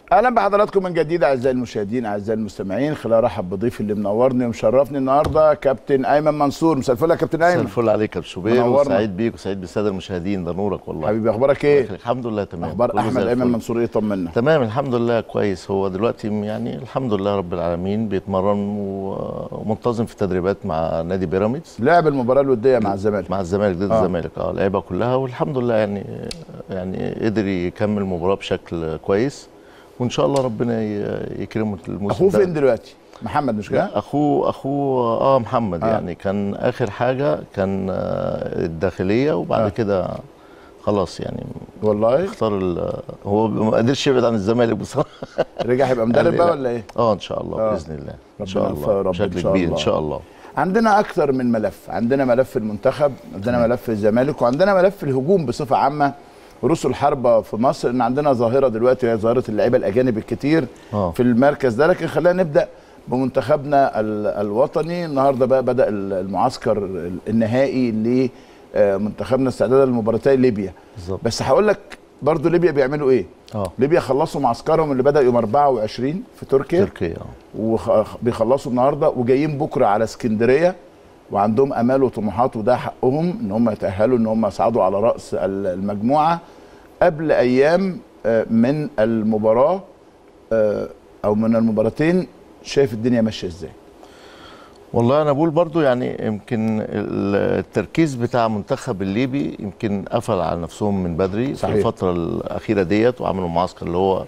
اهلا بحضراتكم من جديد اعزائي المشاهدين اعزائي المستمعين خلال رحب بضيفي اللي منورني ومشرفني النهارده كابتن ايمن منصور مساء الفل يا كابتن مساء ايمن الفل عليك يا أبو شوبير منورنا. وسعيد بيك وسعيد بالساده المشاهدين ده نورك والله حبيبي اخبارك الله ايه يخليك. الحمد لله تمام اخبار كله زي احمد ايمن الفل. منصور ايه طمنا تمام الحمد لله كويس هو دلوقتي يعني الحمد لله رب العالمين بيتمرن و- ومنتظم في التدريبات مع نادي بيراميدز لعب المباراه الوديه مع الزمالك مع الزمالك ضد آه. الزمالك اه لعبها كلها والحمد لله يعني يعني قدر يكمل المباراه بشكل كويس وان شاء الله ربنا ي- يكرمه الموسم اخوه ده. فين دلوقتي محمد مش كده لا اخوه اخوه اه محمد آه. آه. يعني كان اخر حاجه كان آه، الداخليه وبعد آه. آه. كده خلاص يعني والله اختار ال- هو ما قدرش يبعد عن الزمالك بصراحه رجع هيبقى مدرب قال بقى لا. ولا ايه اه ان شاء الله آه. باذن الله ان ربنا شاء يوفقه يا الله رب إن بشكل شاء كبير الله. ان شاء الله عندنا اكتر من ملف عندنا ملف المنتخب عندنا ملف الزمالك وعندنا ملف الهجوم بصفه عامه رسل الحربة في مصر ان عندنا ظاهره دلوقتي هي ظاهره اللعيبه الاجانب الكتير آه. في المركز ده لكن خلينا نبدا بمنتخبنا ال- الوطني النهارده بقى بدا ال- المعسكر النهائي لمنتخبنا استعدادا لمباراتي ليبيا بالظبط بس هقول لك برضو ليبيا بيعملوا ايه اه ليبيا خلصوا معسكرهم اللي بدا يوم 24 في تركيا تركيا اه وبيخلصوا النهارده وجايين بكره على اسكندريه وعندهم امال وطموحات وده حقهم ان هم يتاهلوا ان هم يصعدوا على راس ال- المجموعه قبل ايام آه، من المباراه آه، او من المباراتين شايف الدنيا ماشيه ازاي والله انا بقول برضو يعني يمكن ال- التركيز بتاع المنتخب الليبي يمكن قفل على نفسهم من بدري صحيح. في الفتره الاخيره ديت وعملوا معسكر اللي هو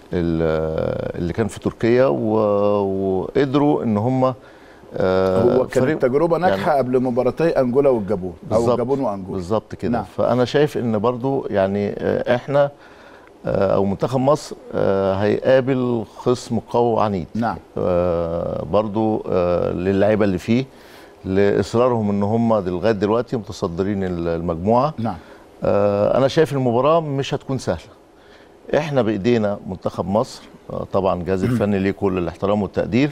ال- اللي كان في تركيا و- وقدروا ان هم آه، هو كانت فريق- تجربه ناجحه يعني قبل مباراتي انجولا والجابون او بالظبط. الجابون وانجولا بالظبط كده نعم. نعم. فانا شايف ان برضو يعني آه، احنا آه، او منتخب مصر آه، هيقابل خصم قوي وعنيد نعم آه، برضو آه، للعيبه اللي فيه لاصرارهم ان هم لغايه دلوقتي متصدرين المجموعه نعم آه، انا شايف المباراه مش هتكون سهله احنا بايدينا منتخب مصر آه، طبعا الجهاز الفني ليه كل الاحترام والتقدير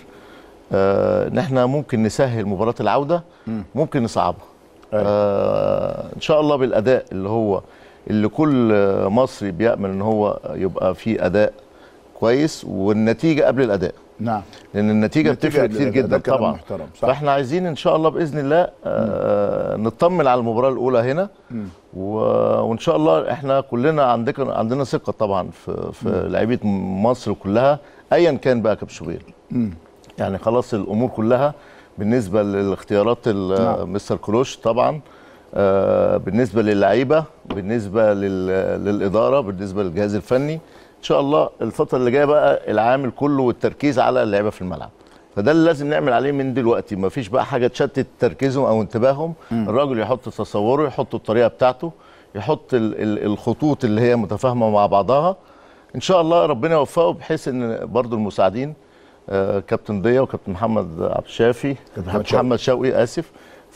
آه، ان احنا ممكن نسهل مباراه العوده مم. ممكن نصعبها أيوة. آه، ان شاء الله بالاداء اللي هو اللي كل آه، مصري بيامل ان هو يبقى فيه اداء كويس والنتيجه قبل الاداء نعم لان النتيجه النتيجة بتفرق قبل كتير الأداء، ده جدا كلام طبعا محترم، صح. فاحنا عايزين ان شاء الله باذن الله آه نطمن على المباراه الاولى هنا مم. و... وان شاء الله احنا كلنا عندنا عندنا ثقه طبعا في في لعيبه مصر كلها ايا كان بقى كابتن شوبير مم. يعني خلاص الامور كلها بالنسبه للاختيارات ال- نعم. مستر كروش طبعا آه، بالنسبه للعيبه بالنسبه لل- للاداره بالنسبه للجهاز الفني ان شاء الله الفتره اللي جايه بقى العامل كله والتركيز على اللعيبه في الملعب فده اللي لازم نعمل عليه من دلوقتي ما فيش بقى حاجه تشتت تركيزهم او انتباههم الراجل يحط تصوره يحط الطريقه بتاعته يحط ال- ال- الخطوط اللي هي متفاهمه مع بعضها ان شاء الله ربنا يوفقه بحيث ان برضو المساعدين آه، كابتن ضياء وكابتن محمد عبد الشافي محمد كابتن شوقي. محمد شوقي اسف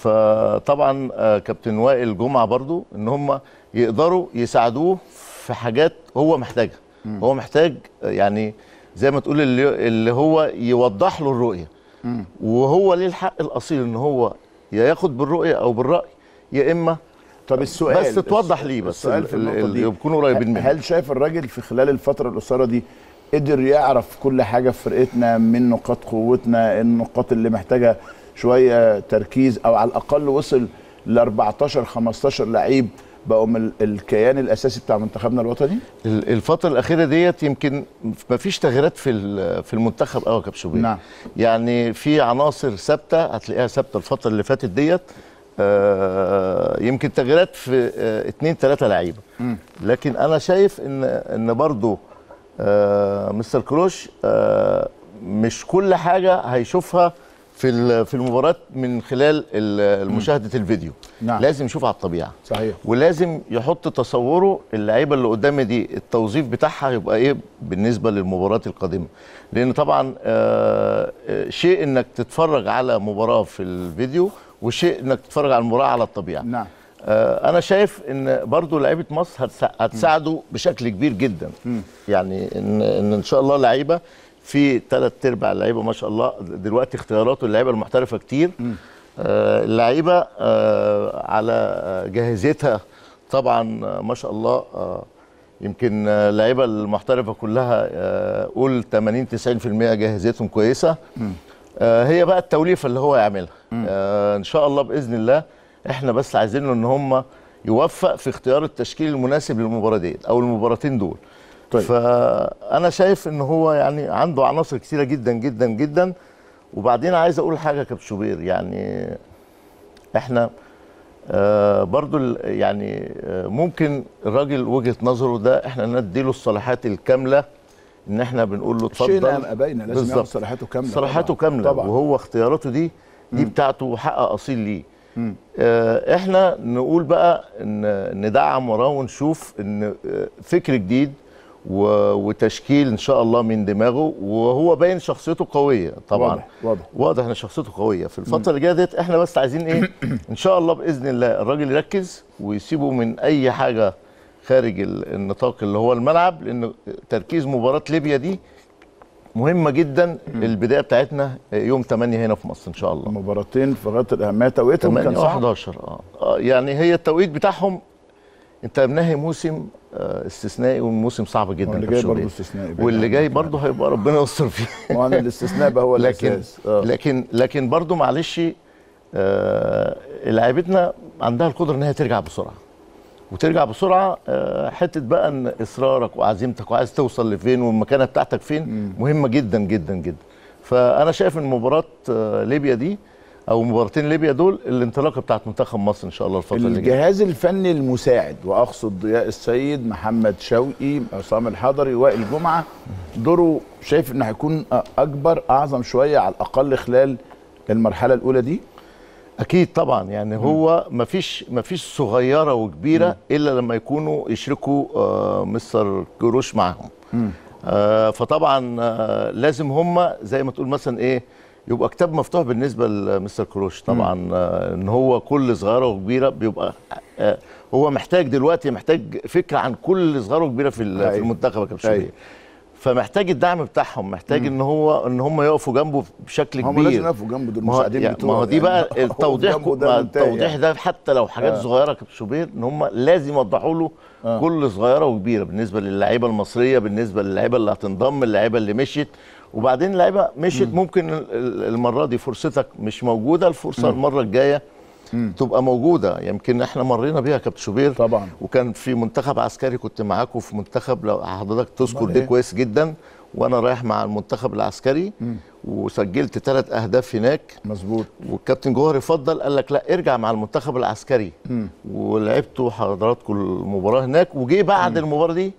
فطبعا آه، كابتن وائل جمعه برضو ان هم يقدروا يساعدوه في حاجات هو محتاجها هو محتاج آه، يعني زي ما تقول اللي, اللي هو يوضح له الرؤيه مم. وهو ليه الحق الاصيل ان هو يا ياخد بالرؤيه او بالراي يا اما طب السؤال بس توضح ليه بس السؤال في ال- النقطه ال- دي يكونوا قريبين منه هل شايف الراجل في خلال الفتره القصيره دي قدر يعرف كل حاجه في فرقتنا من نقاط قوتنا النقاط اللي محتاجه شويه تركيز او على الاقل وصل ل 14 15 لعيب بقوا من ال- الكيان الاساسي بتاع منتخبنا الوطني ال- الفترة الأخيرة ديت يمكن ما فيش تغييرات في ال- في المنتخب قوي يا كابتن شوبير نعم. يعني في عناصر ثابتة هتلاقيها ثابتة الفترة اللي فاتت ديت آه، يمكن تغييرات في آه، اتنين تلاتة لعيبة لكن أنا شايف إن إن برضو آه، مستر كروش آه، مش كل حاجة هيشوفها في ال- في المباراة من خلال ال- مشاهدة الفيديو نعم. لازم يشوفها على الطبيعة صحيح ولازم يحط تصوره اللعيبه اللي قدامي دي التوظيف بتاعها يبقى ايه بالنسبه للمباراه القادمه لان طبعا آه آه، شيء انك تتفرج على مباراه في الفيديو وشيء انك تتفرج على المباراه على الطبيعه نعم آه انا شايف ان برضو لعيبه مصر هتسا- هتساعده بشكل كبير جدا يعني ان ان ان شاء الله لعيبه في ثلاث ارباع اللعيبه ما شاء الله دلوقتي اختيارات اللعيبه المحترفه كتير آه اللعيبه آه على آه، جاهزيتها طبعا آه، ما شاء الله آه يمكن آه، اللعيبه المحترفه كلها آه، قول 80 90% جاهزيتهم كويسه آه، هي بقى التوليفه اللي هو يعملها آه، ان شاء الله باذن الله احنا بس عايزينه ان هم يوفق في اختيار التشكيل المناسب للمباراه ديت او المباراتين دول طيب. فانا شايف ان هو يعني عنده عناصر كتيره جدا جدا جدا وبعدين عايز اقول حاجه يا كابتن شوبير يعني احنا آه برضو ال- يعني آه ممكن الراجل وجهه نظره ده احنا نديله الصلاحيات الكامله ان احنا بنقول له اتفضل شيء ام ابينا لازم ياخد بالظبط. صلاحيته كامله صلاحيته طبعاً. كامله طبعا وهو اختياراته دي دي بتاعته حق اصيل ليه آه احنا نقول بقى ان ندعم وراه ونشوف ان آه، فكر جديد و- وتشكيل ان شاء الله من دماغه وهو باين شخصيته قويه طبعا واضح واضح واضح ان شخصيته قويه في الفتره اللي جايه ديت احنا بس عايزين ايه ان شاء الله باذن الله الراجل يركز ويسيبه من اي حاجه خارج ال- النطاق اللي هو الملعب لان تركيز مباراه ليبيا دي مهمه جدا البدايه بتاعتنا يوم 8 هنا في مصر ان شاء الله مباراتين في غايه الاهميه توقيتهم 8 كان صعب و11 اه آه، يعني هي التوقيت بتاعهم انت منهي موسم آه، استثنائي وموسم صعب جدا واللي يا جاي كابتن برضه شوبير. استثنائي واللي جاي برضه هيبقى ربنا يستر فيه ما هو أنا الاستثناء بقى هو لكن الاساس آه. لكن لكن برضه معلش آه لعيبتنا عندها القدره ان هي ترجع بسرعه وترجع بسرعه آه حته بقى ان اصرارك وعزيمتك وعايز توصل لفين والمكانه بتاعتك فين مهمه جدا جدا جدا فانا شايف ان مباراه آه ليبيا دي او مباراتين ليبيا دول الانطلاقه بتاعت منتخب مصر ان شاء الله الفتره اللي جايه الجهاز الفني المساعد واقصد ضياء السيد محمد شوقي عصام الحضري وائل جمعه دوره شايف انه هيكون اكبر اعظم شويه على الاقل خلال المرحله الاولى دي اكيد طبعا يعني هو مفيش مفيش صغيره وكبيره الا لما يكونوا يشركوا آه مستر كروش معاهم آه فطبعا آه لازم هم زي ما تقول مثلا ايه يبقى كتاب مفتوح بالنسبه لمستر كروش طبعا آه ان هو كل صغيره وكبيره بيبقى آه هو محتاج دلوقتي محتاج فكره عن كل صغيره وكبيره في ال- في أيوة. المنتخب يا كابتن أيوة. شوبير. فمحتاج الدعم بتاعهم محتاج ان هو ان هم يقفوا جنبه بشكل هم كبير لازم يقفوا جنبه دول ما هو المساعدين يعني بتوعه ما هو دي يعني. بقى هو التوضيح جنبه ده ده منتهي التوضيح يعني. ده حتى لو حاجات آه. صغيره كابتن شوبير ان هم لازم يوضحوا له آه. كل صغيره وكبيره بالنسبه للعيبه المصريه بالنسبه للعيبه اللي هتنضم اللعيبه اللي مشيت وبعدين اللعيبه مشيت ممكن ال- ال- المره دي فرصتك مش موجوده الفرصه المره الجايه تبقى موجوده يمكن احنا مرينا بيها يا كابتن شوبير طبعا وكان في منتخب عسكري كنت معاكم في منتخب لو حضرتك تذكر أمال دي إيه؟ كويس جدا وانا رايح مع المنتخب العسكري وسجلت ثلاث اهداف هناك مظبوط والكابتن جوهر فضل قال لك لا ارجع مع المنتخب العسكري ولعبتوا حضراتكم المباراه هناك وجي بعد المباراه دي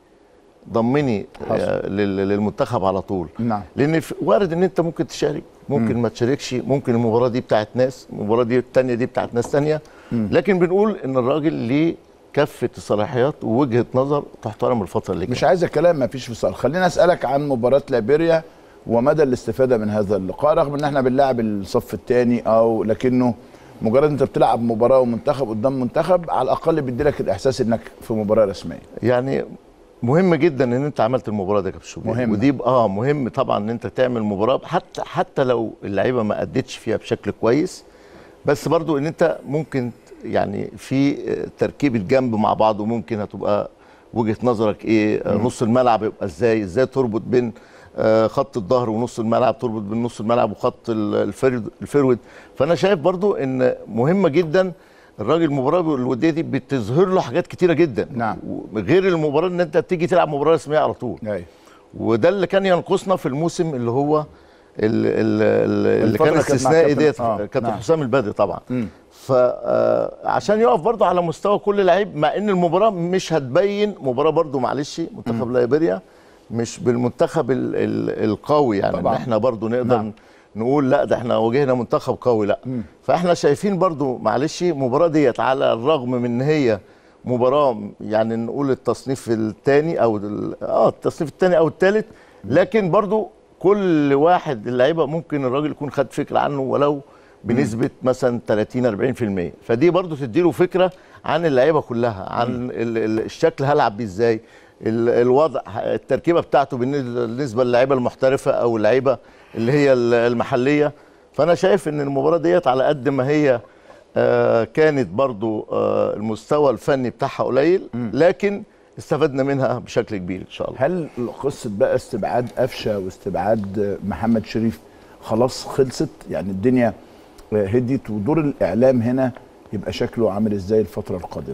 ضمني حصل. آه، لل- للمنتخب على طول نعم لان في- وارد ان انت ممكن تشارك ممكن ما تشاركش ممكن المباراه دي بتاعت ناس المباراه دي الثانيه دي بتاعت ناس ثانيه لكن بنقول ان الراجل ليه كافه الصلاحيات ووجهه نظر تحترم الفتره اللي مش جايه عايز الكلام ما فيش فصال خليني اسالك عن مباراه ليبيريا ومدى الاستفاده من هذا اللقاء رغم ان احنا بنلعب الصف الثاني او لكنه مجرد انت بتلعب مباراه ومنتخب قدام منتخب على الاقل بيدي لك الاحساس انك في مباراه رسميه يعني مهم جدا ان انت عملت المباراه دي يا كابتن شوبير مهم. ودي ب- اه مهم طبعا ان انت تعمل مباراه حتى حتى لو اللعيبه ما ادتش فيها بشكل كويس بس برضو ان انت ممكن يعني في آه، تركيبه جنب مع بعض وممكن هتبقى وجهه نظرك ايه آه، نص الملعب يبقى ازاي ازاي تربط بين آه، خط الظهر ونص الملعب تربط بين نص الملعب وخط ال- الفرد الفرود فانا شايف برضو ان مهمه جدا الراجل المباراه الوديه دي بتظهر له حاجات كتيره جدا نعم. غير المباراه ان انت تيجي تلعب مباراه رسميه على طول ايوه وده اللي كان ينقصنا في الموسم اللي هو ال- ال- اللي الفترة كان كانت مع استثنائي كابتن- ديت آه، كابتن نعم. حسام البدري طبعا مم. فعشان يقف برضه على مستوى كل لعيب مع ان المباراه مش هتبين مباراه برضه معلش منتخب ليبيريا مش بالمنتخب ال ال القوي يعني طبعاً. ان احنا برضه نقدر نعم. نعم. نقول لا ده احنا واجهنا منتخب قوي لا فاحنا شايفين برضه معلش المباراه ديت على الرغم من ان هي مباراه يعني نقول التصنيف الثاني او ال- اه التصنيف الثاني او الثالث لكن برضه كل واحد اللعيبه ممكن الراجل يكون خد فكره عنه ولو بنسبه مثلا 30 40% فدي برضه تديله فكره عن اللعيبه كلها عن ال- ال- الشكل هلعب بيه ازاي ال- الوضع التركيبه بتاعته بالنسبه بالنسبة للعيبه المحترفه او اللعيبه اللي هي ال- المحليه فانا شايف ان المباراه ديت على قد ما هي آه، كانت برضو آه، المستوى الفني بتاعها قليل لكن استفدنا منها بشكل كبير ان شاء الله هل قصه بقى استبعاد قفشه واستبعاد محمد شريف خلاص خلصت يعني الدنيا هديت ودور الاعلام هنا يبقى شكله عامل ازاي الفتره القادمه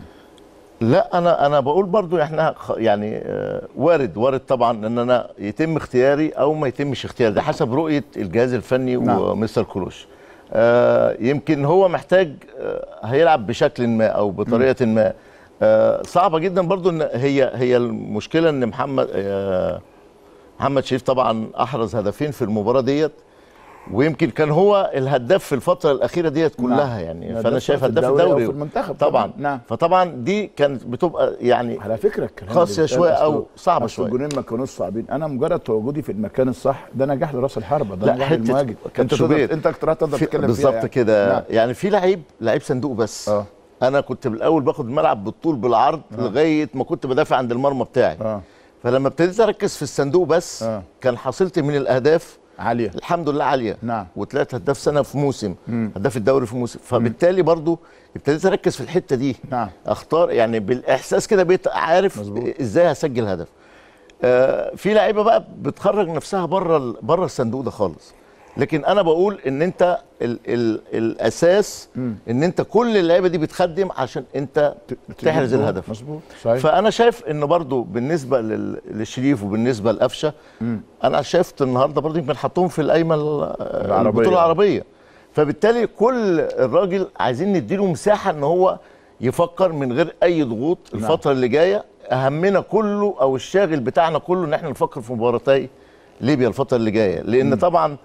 لا انا انا بقول برضو احنا خ- يعني آه، وارد وارد طبعا ان انا يتم اختياري او ما يتمش اختياري ده حسب رؤيه الجهاز الفني نعم. ومستر كروش آه، يمكن هو محتاج آه، هيلعب بشكل ما او بطريقه ما آه، صعبه جدا برضو ان هي هي المشكله ان محمد آه، محمد شريف طبعا احرز هدفين في المباراه ديت ويمكن كان هو الهداف في الفتره الاخيره ديت كلها يعني هداف فانا شايف في هداف الدوري أو الدوري في المنتخب طبعا كمان. نعم. فطبعا دي كانت بتبقى يعني على فكره الكلام قاسية اللي شوية بيتقال أو أصله- صعبة أصل شوية. الجونين ما كانوش صعبين انا مجرد تواجدي في المكان الصح ده نجاح لراس الحربه ده لا، نجاح حتة للمهاجم كان انت شوبير. تقدر انت اكتر تقدر في- تتكلم فيها بالظبط يعني. كده نعم. يعني في لعيب لعيب صندوق بس اه انا كنت بالاول باخد الملعب بالطول بالعرض لغايه ما كنت بدافع عند المرمى بتاعي اه فلما ابتديت اركز في الصندوق بس آه. كان حصيلتي من الاهداف عاليه الحمد لله عاليه نعم. وطلعت هداف سنه في موسم هداف الدوري في موسم فبالتالي برضو ابتديت اركز في الحته دي نعم. اختار يعني بالاحساس كده بقيت عارف مظبوط. ازاي هسجل هدف آه في لعيبه بقى بتخرج نفسها بره بره الصندوق ده خالص لكن انا بقول ان انت ال ال الاساس ان انت كل اللعيبه دي بتخدم عشان انت تحرز تجيب جول. الهدف مظبوط صحيح فانا شايف ان برضو بالنسبه لل- للشريف وبالنسبه لقفشه انا شايفت النهارده برضو يمكن حطهم في القايمه ال- العربية. البطوله العربيه فبالتالي كل الراجل عايزين نديله مساحه ان هو يفكر من غير اي ضغوط الفتره اللي جايه اهمنا كله او الشاغل بتاعنا كله ان احنا نفكر في مباراتي ليبيا الفتره اللي جايه لان طبعا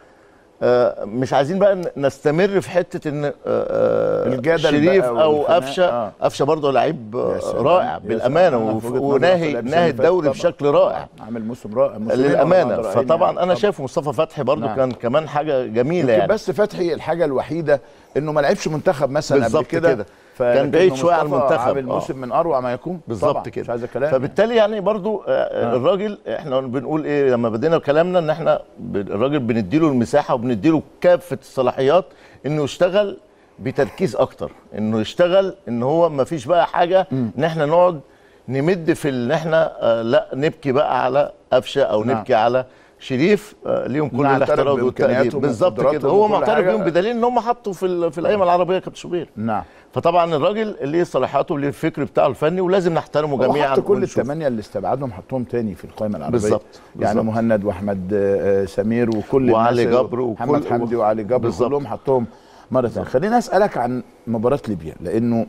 آه، مش عايزين بقى ن- نستمر في حته ان آه، آه، الجدل شريف بقى او والخناق. قفشه آه. قفشه برضه لعيب آه، يا سلام. رائع يا بالامانه سلام. أنا وف- في وجهة نظري وناهي في الأمثلة ناهي اللي فاتت الدوري طبعاً. بشكل رائع عامل موسم رائع موسمين للامانه أقدر أعين فطبعا يعني. انا طبعاً. شايف مصطفى فتحي برضه نعم. كان كمان حاجه جميله يمكن يعني بس فتحي الحاجه الوحيده انه ما لعبش منتخب مثلا قبل بالظبط كده كده. فلكن كان بعيد شوية عن مصطفى المنتخب. عامل آه. موسم من اروع ما يكون بالظبط طبعاً، كده مش عايز كلام فبالتالي يعني برضو آه. الراجل احنا بنقول ايه لما بدينا كلامنا ان احنا ب- الراجل بنديله المساحه وبنديله كافه الصلاحيات انه يشتغل بتركيز اكتر انه يشتغل ان هو ما فيش بقى حاجه ان احنا نقعد نمد في ان احنا آه لا نبكي بقى على قفشه او نعم. نبكي على شريف آه ليهم كل نعترف الاحترام والتقدير بإمكانياتهم بالظبط كده وقدراتهم هو وكل معترف حاجة. بيهم بدليل ان هم حطوا في ال- في القايمه العربيه كابتن شوبير نعم فطبعا الراجل ليه صلاحياته وليه الفكر بتاعه الفني ولازم نحترمه هو جميعا حط كل ونشوف. الثمانيه اللي استبعدهم حطهم تاني في القائمه العربيه بالظبط، يعني بالظبط. مهند واحمد آه، سمير وكل وعلي الناس جبر وكل- محمد حمدي وعلي جبر بالظبط. كلهم حطهم مره ثانيه خليني اسالك عن مباراه ليبيا لانه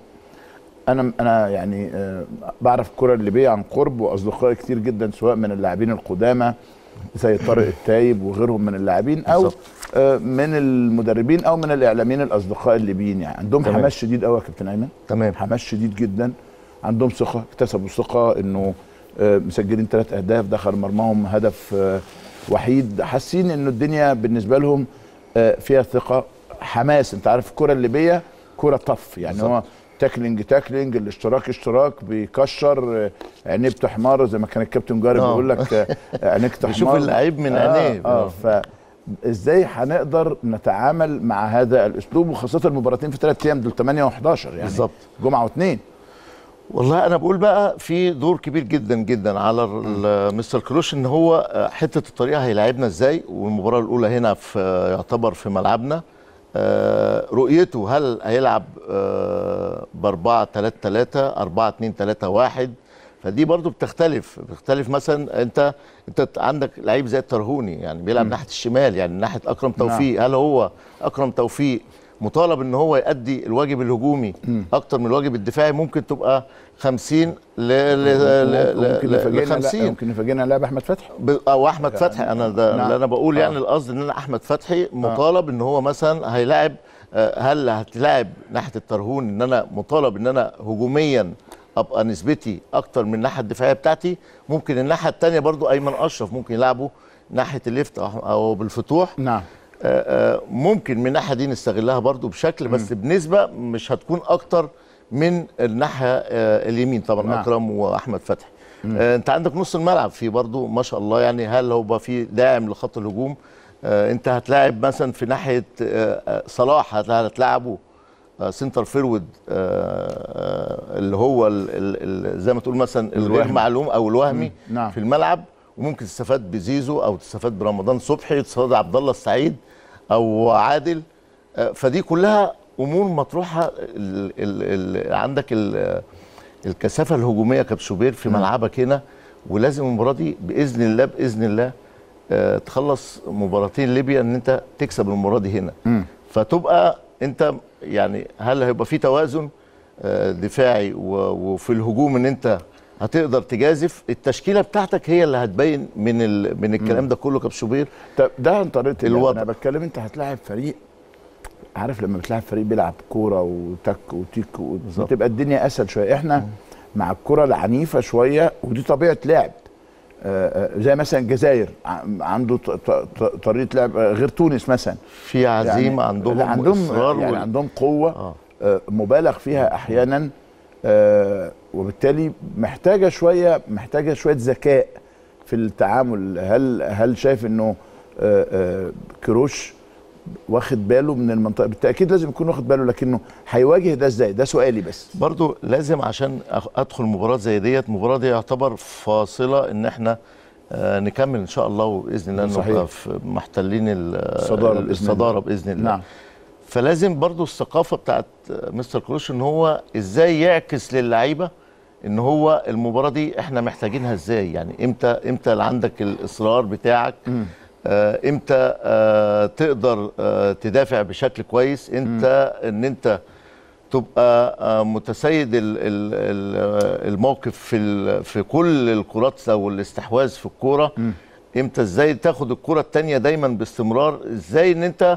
انا انا يعني آه، بعرف الكره الليبيه عن قرب واصدقائي كتير جدا سواء من اللاعبين القدامى زي طارق التايب وغيرهم من اللاعبين او بالظبط. آه، من المدربين او من الاعلاميين الاصدقاء الليبيين يعني عندهم تمام. حماس شديد قوي يا كابتن ايمن تمام حماس شديد جدا عندهم ثقه اكتسبوا ثقه انه آه، مسجلين ثلاث اهداف دخل مرماهم هدف آه، وحيد حاسين انه الدنيا بالنسبه لهم آه، فيها ثقه حماس انت عارف الكره الليبيه كره طف يعني بالظبط. هو تاكلينج تاكلينج الاشتراك اشتراك بيكشر آه، عينيه بتحمر زي ما كان الكابتن جارب آه. بيقول لك آه، عينيك تحمر بيشوف اللعيب من عينيه. اه, آه فازاي هنقدر نتعامل مع هذا الاسلوب وخاصه المباراتين في ثلاث ايام دول 8 و11 يعني بالظبط. جمعه واثنين والله انا بقول بقى في دور كبير جدا جدا على ال- مستر كروش ان هو آه، حته الطريقه هيلاعبنا ازاي والمباراه الاولى هنا في آه، يعتبر في ملعبنا آه، رؤيته هل هيلعب ب 4 3 3 4 2 3 1 فدي برضو بتختلف بتختلف مثلا انت انت عندك لعيب زي الترهوني يعني بيلعب ناحيه الشمال يعني ناحيه اكرم توفيق هل هو اكرم توفيق مطالب ان هو يؤدي الواجب الهجومي اكتر من الواجب الدفاعي ممكن تبقى 50 ل ل ممكن ل- ل يفاجئنا ل 50 لا ممكن يفاجئنا لاعب احمد فتحي ب- او احمد فتحي انا ده نعم. اللي انا بقول آه. يعني القصد ان انا احمد فتحي مطالب ان هو مثلا هيلاعب آه، هل هتلاعب ناحيه الترهون ان انا مطالب ان انا هجوميا ابقى نسبتي اكتر من الناحيه الدفاعيه بتاعتي ممكن الناحيه الثانيه برضو ايمن اشرف ممكن يلعبه ناحيه الليفت أو- او بالفتوح نعم آه، آه، ممكن من الناحيه دي نستغلها برضو بشكل بس بنسبه مش هتكون اكتر من الناحيه آه، اليمين طبعا نعم. اكرم واحمد فتحي آه، انت عندك نص الملعب في برضو ما شاء الله يعني هل هو بقى في داعم لخط الهجوم آه، انت هتلاعب مثلا في ناحيه آه، آه، صلاح هت- هتلاعبه آه، سنتر فيرود آه، اللي هو ال ال ال زي ما تقول مثلا الغير الوهمي. معلوم او الوهمي مم، نعم. في الملعب وممكن تستفاد بزيزو او تستفاد برمضان صبحي تستفاد عبد الله السعيد او عادل آه، فدي كلها امور مطروحه ال ال ال عندك ال الكثافه الهجوميه كبشوبير في ملعبك هنا ولازم المباراه دي باذن الله باذن الله آه، تخلص مباراتين ليبيا ان انت تكسب المباراه دي هنا مم. فتبقى انت يعني هل هيبقى في توازن آه، دفاعي و- وفي الهجوم ان انت هتقدر تجازف التشكيله بتاعتك هي اللي هتبين من ال... من الكلام ده كله كبشوبير طب ده عن طريقه اللعب. الوضع. انا بتكلم انت هتلاعب فريق عارف لما بتلاعب فريق بيلعب كوره وتك وتيك و- بالظبط. بتبقى الدنيا اسهل شويه احنا مع الكره العنيفه شويه ودي طبيعه لعب آه، آه، زي مثلا الجزائر ع- عنده ط- ط- ط- طريقه لعب آه، غير تونس مثلا في عزيمه عندهم لا، عندهم اصرار يعني وال- عندهم قوه آه. آه، مبالغ فيها احيانا آه، وبالتالي محتاجه شويه محتاجه شويه ذكاء في التعامل هل هل شايف انه آه، آه، كروش واخد باله من المنطقه بالتاكيد لازم يكون واخد باله لكنه هيواجه ده ازاي ده سؤالي بس برضو لازم عشان أخ- ادخل مباراه زي ديت مباراه دي يعتبر فاصله ان احنا آه، نكمل ان شاء الله وباذن الله صحيح. نبقى في محتلين ال- الصدارة بإذن الصداره الله. باذن الله نعم فلازم برضو الثقافه بتاعت مستر كروش ان هو ازاي يعكس للعيبه ان هو المباراه دي احنا محتاجينها ازاي يعني امتى امتى اللي عندك الاصرار بتاعك آه امتى آه تقدر آه تدافع بشكل كويس امتى ان انت تبقى آه متسيد ال- ال- ال- الموقف في ال- في كل الكرات او الاستحواذ في الكوره امتى ازاي تاخد الكره التانية دايما باستمرار ازاي ان انت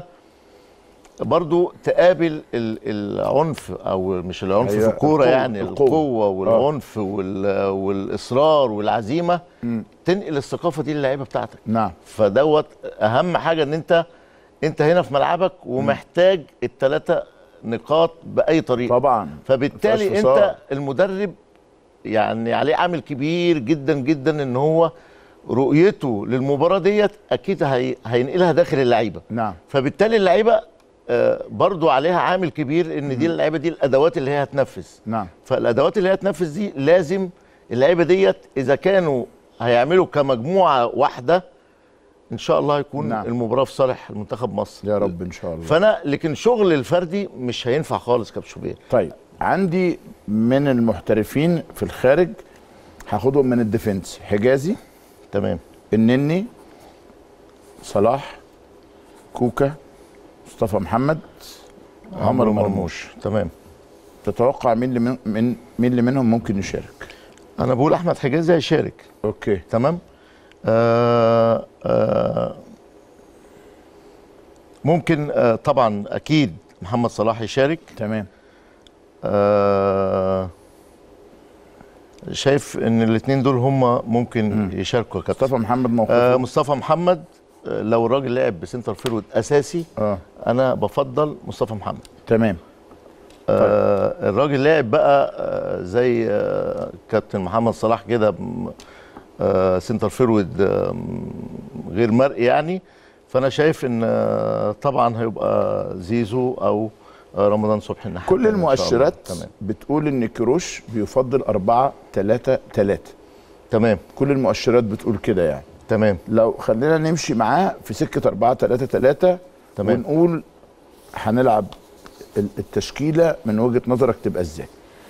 برضو تقابل ال- العنف او مش العنف أيوة، في الكوره القوة- يعني القوة. القوه والعنف وال- والاصرار والعزيمه تنقل الثقافه دي للعيبه بتاعتك نعم فدوت اهم حاجه ان انت انت هنا في ملعبك ومحتاج الثلاثه نقاط باي طريقه طبعا فبالتالي مفيهاش انت فصال. المدرب يعني عليه عامل كبير جدا جدا ان هو رؤيته للمباراه ديت اكيد هي هينقلها داخل اللعيبه نعم فبالتالي اللعيبه آه، برضو عليها عامل كبير ان دي اللعيبه دي الادوات اللي هي هتنفذ نعم فالادوات اللي هي هتنفذ دي لازم اللعيبه ديت اذا كانوا هيعملوا كمجموعه واحده ان شاء الله هيكون نعم. نعم. المباراه في صالح المنتخب مصر يا رب ان شاء الله فانا لكن شغل الفردي مش هينفع خالص كابتن طيب عندي من المحترفين في الخارج هاخدهم من الديفنس حجازي تمام النني صلاح كوكا مصطفى محمد عمر مرموش تمام تتوقع مين اللي من, من مين اللي منهم ممكن يشارك انا بقول احمد حجازي هيشارك اوكي تمام آه آه ممكن آه طبعا اكيد محمد صلاح يشارك تمام آه شايف ان الاثنين دول هم ممكن يشاركوا يا كابتن مصطفى محمد موقفه آه مصطفى محمد آه لو الراجل لعب بسنتر فيرود اساسي اه انا بفضل مصطفى محمد تمام آه الراجل لعب بقى آه زي آه كابتن محمد صلاح كده م- آه سنتر فيرود آه م- غير مرئي يعني فانا شايف ان آه طبعا هيبقى زيزو او آه رمضان صبحي الناحية كل التانية إن شاء الله. المؤشرات تمام بتقول ان كروش بيفضل 4 3 3 تمام كل المؤشرات بتقول كده يعني تمام لو خلينا نمشي معاه في سكه 4 3 3 تمام. ونقول هنلعب ال- التشكيله من وجهه نظرك تبقى ازاي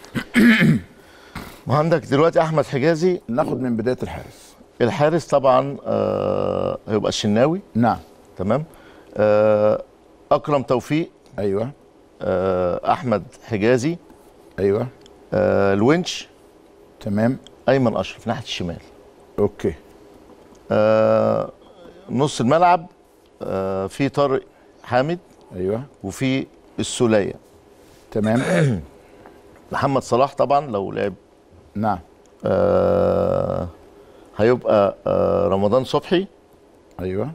وعندك دلوقتي احمد حجازي ناخد من بدايه الحارس الحارس طبعا آه هيبقى الشناوي نعم تمام آه اكرم توفيق ايوه آه احمد حجازي ايوه آه الونش تمام ايمن اشرف ناحيه الشمال اوكي آه نص الملعب آه في طارق حامد ايوه وفي السوليه تمام محمد صلاح طبعا لو لعب نعم آه هيبقى آه رمضان صبحي ايوه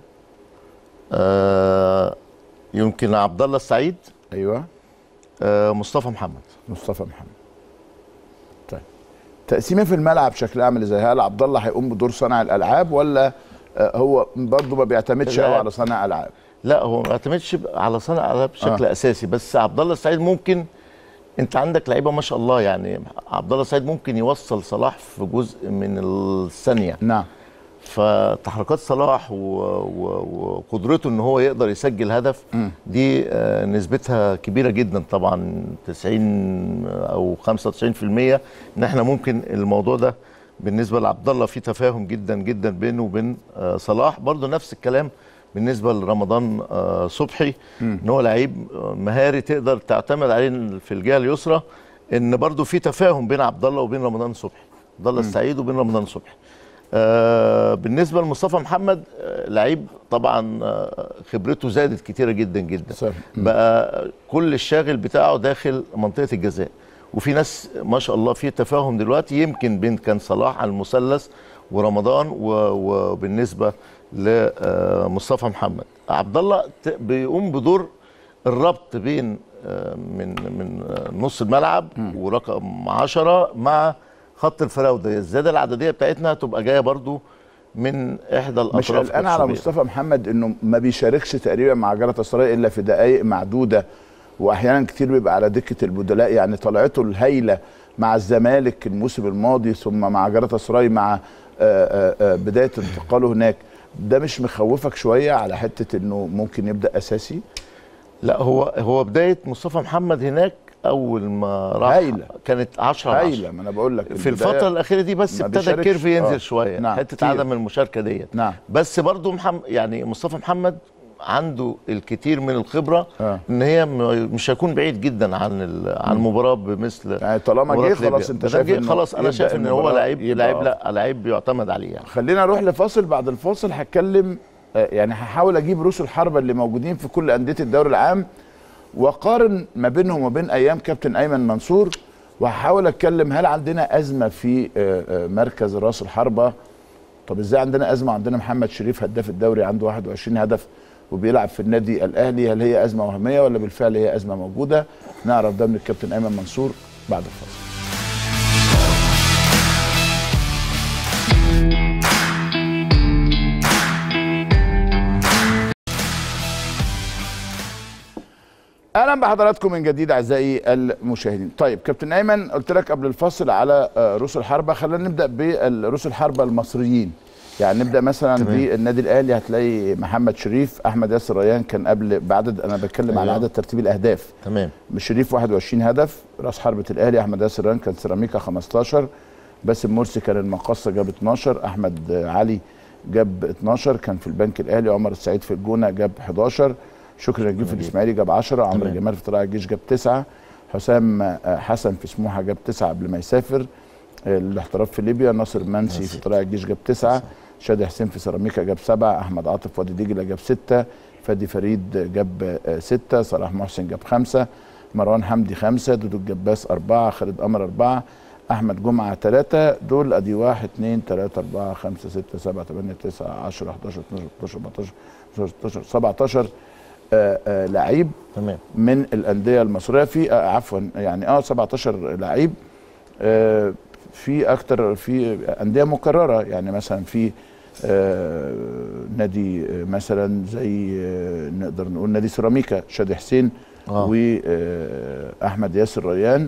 آه يمكن عبد الله السعيد ايوه آه مصطفى محمد مصطفى محمد طيب تقسيمه في الملعب شكلها عامل ازاي هل عبد الله هيقوم بدور صانع الالعاب ولا آه، هو برضه ما بيعتمدش لا. قوي على صانع العاب لا هو ما اعتمدش على صانع العاب بشكل آه. اساسي بس عبد الله السعيد ممكن انت عندك لعيبه ما شاء الله يعني عبد الله السعيد ممكن يوصل صلاح في جزء من الثانيه نعم فتحركات صلاح و... و... وقدرته ان هو يقدر يسجل هدف دي آه، نسبتها كبيره جدا طبعا 90 او 95% ان احنا ممكن الموضوع ده بالنسبه لعبد الله في تفاهم جدا جدا بينه وبين آه، صلاح برضو نفس الكلام بالنسبه لرمضان آه، صبحي ان هو لعيب آه، مهاري تقدر تعتمد عليه في الجهه اليسرى ان برضو في تفاهم بين عبد الله وبين رمضان صبحي عبد الله السعيد وبين رمضان صبحي آه بالنسبه لمصطفى محمد آه لعيب طبعا آه خبرته زادت كتيره جدا جدا صحيح. بقى كل الشاغل بتاعه داخل منطقه الجزاء وفي ناس ما شاء الله في تفاهم دلوقتي يمكن بين كان صلاح على المثلث ورمضان و- وبالنسبه لمصطفى محمد عبد الله ت- بيقوم بدور الربط بين آه، من من آه، نص الملعب ورقم 10 مع خط الفراوده الزياده العدديه بتاعتنا تبقى جايه برضو من احدى الاطراف مش قلقان على كالصبية. مصطفى محمد انه ما بيشاركش تقريبا مع جلطة السراي الا في دقائق معدوده واحيانا كتير بيبقى على دكه البدلاء يعني طلعته الهايله مع الزمالك الموسم الماضي ثم مع جلطة السراي مع آه، آه، آه، بدايه انتقاله هناك ده مش مخوفك شويه على حته انه ممكن يبدا اساسي لا هو هو بدايه مصطفى محمد هناك اول ما راح هايلة. كانت 10 على 10 هايله ما انا بقول لك في البداية- الفتره الاخيره دي بس ما ابتدى بيشاركش. الكيرف ينزل آه. شويه نعم، حته كتير. عدم المشاركه ديت نعم. بس برضو محمد يعني مصطفى محمد عنده الكثير من الخبره آه. ان هي م- مش هيكون بعيد جدا عن ال- عن المباراه بمثل يعني طالما مباراة جه خلاص ليبيا. انت ما دام شايف جه إنه خلاص انا يبدأ شايف ان هو المباراة لعيب يبقى لعيب آه. لا لعيب يعتمد عليه يعني خلينا نروح لفاصل بعد الفاصل هتكلم آه، يعني هحاول اجيب رؤوس الحربه اللي موجودين في كل انديه الدوري العام واقارن ما بينهم وبين ايام كابتن ايمن منصور وهحاول اتكلم هل عندنا ازمه في آه، آه، مركز راس الحربه طب ازاي عندنا ازمه عندنا محمد شريف هداف الدوري عنده 21 هدف وبيلعب في النادي الاهلي هل هي ازمه وهميه ولا بالفعل هي ازمه موجوده نعرف ده من الكابتن ايمن منصور بعد الفاصل اهلا بحضراتكم من جديد اعزائي المشاهدين طيب كابتن ايمن قلت لك قبل الفصل على آه، رؤوس الحربه خلينا نبدا برؤوس الحربه المصريين يعني نبدا مثلا تمام. بالنادي الاهلي هتلاقي محمد شريف احمد ياسر ريان كان قبل بعدد انا بتكلم على أيوة. عدد ترتيب الاهداف تمام شريف 21 هدف راس حربة الاهلي احمد ياسر ريان كان سيراميكا 15 باسم مرسي كان المقصه جاب 12 احمد علي جاب 12 كان في البنك الاهلي عمر السعيد في الجونه جاب 11 شكري نجيب في الاسماعيلي جاب 10 عمرو تمام. جمال في طلائع الجيش جاب 9 حسام آه، حسن في سموحه جاب 9 قبل ما يسافر آه، الاحتراف في ليبيا ناصر منسي في طلائع الجيش جاب 9 شادي حسين في سيراميكا جاب 7 احمد عاطف وادي دجله جاب 6 فادي فريد جاب 6 صلاح محسن جاب 5 مروان حمدي خمسة دودو الجباس أربعة خالد قمر أربعة أحمد جمعة ثلاثة دول أدي واحد اثنين ثلاثة أربعة خمسة ستة سبعة ثمانية تسعة 10 11 12 13 14 16 17 آه، آه، لعيب تمام من الأندية المصرية في آه، عفوا يعني اه 17 لعيب آه، في أكتر في أندية مكررة يعني مثلا في آه، نادي آه، مثلا زي آه، نقدر نقول نادي سيراميكا شادي حسين آه. واحمد ياسر ريان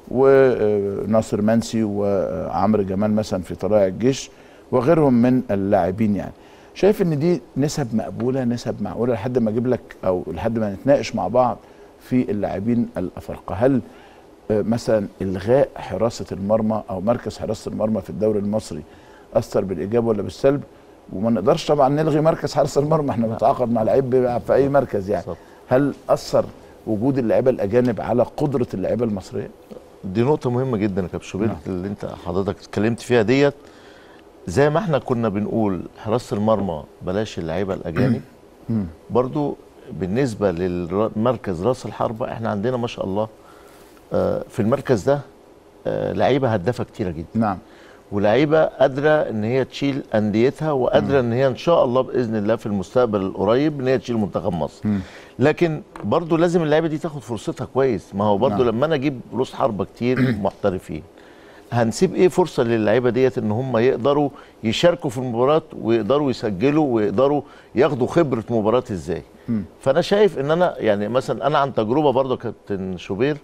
وناصر منسي وعمرو جمال مثلا في طلائع الجيش وغيرهم من اللاعبين يعني شايف ان دي نسب مقبوله نسب معقوله لحد ما اجيب لك او لحد ما نتناقش مع بعض في اللاعبين الافارقه هل آه، مثلا الغاء حراسه المرمى او مركز حراسه المرمى في الدوري المصري اثر بالايجاب ولا بالسلب وما نقدرش طبعا نلغي مركز حارس المرمى احنا بنتعاقد مع لعيب بيلعب في اي مركز يعني بالظبط. هل اثر وجود اللعيبه الاجانب على قدره اللعيبه المصريه دي نقطة مهمة جدا يا كابتن شوبير نعم. اللي انت حضرتك اتكلمت فيها ديت زي ما احنا كنا بنقول حراسة المرمى بلاش اللعيبة الأجانب برضو بالنسبة للمركز راس الحربة احنا عندنا ما شاء الله آه، في المركز ده آه، لعيبة هدافة كتيرة جدا نعم ولعيبه قادره ان هي تشيل انديتها وقادره ان هي ان شاء الله باذن الله في المستقبل القريب ان هي تشيل منتخب مصر لكن برضو لازم اللعيبه دي تاخد فرصتها كويس ما هو برضو نعم. لما انا اجيب رؤوس حربه كتير محترفين هنسيب ايه فرصه للعيبه ديت ان هم يقدروا يشاركوا في المباراه ويقدروا يسجلوا ويقدروا ياخدوا خبره مباراه ازاي فانا شايف ان انا يعني مثلا انا عن تجربه برضه كابتن شوبير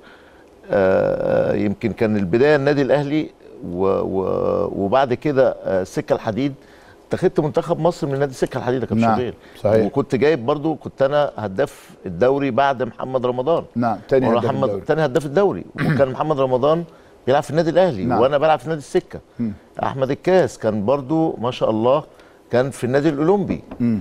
آه يمكن كان البدايه النادي الاهلي و و وبعد كده آه سكه الحديد اتخذت منتخب مصر من نادي سكه الحديد يا كابتن نعم، شوبير صحيح. وكنت جايب برضو كنت انا هداف الدوري بعد محمد رمضان نعم تاني هداف محمد الدوري. تاني هداف الدوري وكان محمد رمضان بيلعب في النادي الاهلي نعم. وانا بلعب في نادي السكه احمد الكاس كان برضو ما شاء الله كان في النادي الاولمبي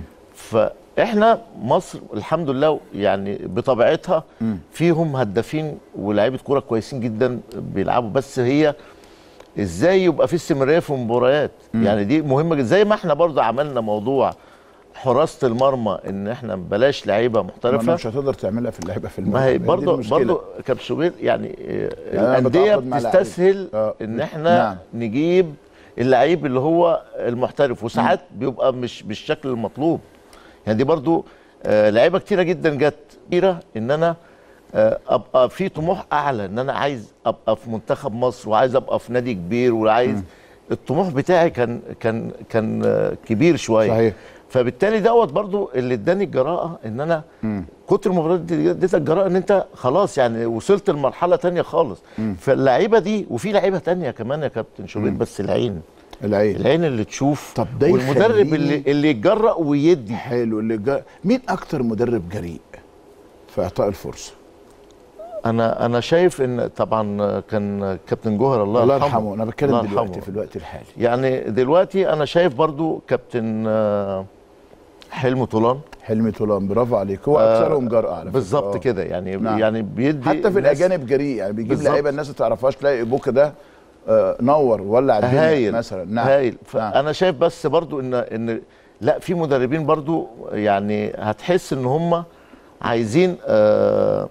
فاحنا مصر الحمد لله يعني بطبيعتها فيهم هدافين ولاعيبه كوره كويسين جدا بيلعبوا بس هي ازاي يبقى في استمراريه في المباريات يعني دي مهمه جدا زي ما احنا برضو عملنا موضوع حراسه المرمى ان احنا بلاش لعيبه ما محترفه مش هتقدر تعملها في اللعيبه في الملعب ما هي دي برضه المشكلة. برضه كابتن شوبير يعني آه، أنا الانديه بتعاقد مع لعيب. بتستسهل آه. ان احنا نعم. نجيب اللعيب اللي هو المحترف وساعات بيبقى مش بالشكل المطلوب يعني دي برضه آه، لعيبه كتيره جدا جت كتيره ان انا آه، ابقى في طموح اعلى ان انا عايز ابقى في منتخب مصر وعايز ابقى في نادي كبير وعايز الطموح بتاعي كان كان كان آه، كبير شويه صحيح. فبالتالي دوت برضو اللي اداني الجراءه ان انا كتر المباريات دي اديتك الجراءه ان انت خلاص يعني وصلت لمرحله تانية خالص فاللعيبه دي وفي لعيبه تانية كمان يا كابتن شوبير بس العين العين العين اللي تشوف طب ده والمدرب يخليني- اللي اللي يتجرأ ويدي حلو اللي جا... مين اكتر مدرب جريء في اعطاء الفرصه انا انا شايف ان طبعا كان كابتن جوهر الله, الله يرحمه انا بتكلم الله دلوقتي يرحمه. في الوقت الحالي يعني دلوقتي انا شايف برضو كابتن آه، حلمي طولان حلمي طولان برافو عليك هو آه، اكثرهم جرأة على فكرة. بالظت آه. كده يعني نعم. يعني بيدي حتى في ناس- الاجانب جريء يعني بيجيب بالظبط. لعيبه الناس ما تعرفهاش تلاقي بوكا ده آه نور ولع الدنيا هايل مثلا نعم هايل نعم. فانا شايف بس برضو ان ان لا في مدربين برضو يعني هتحس ان هم عايزين آه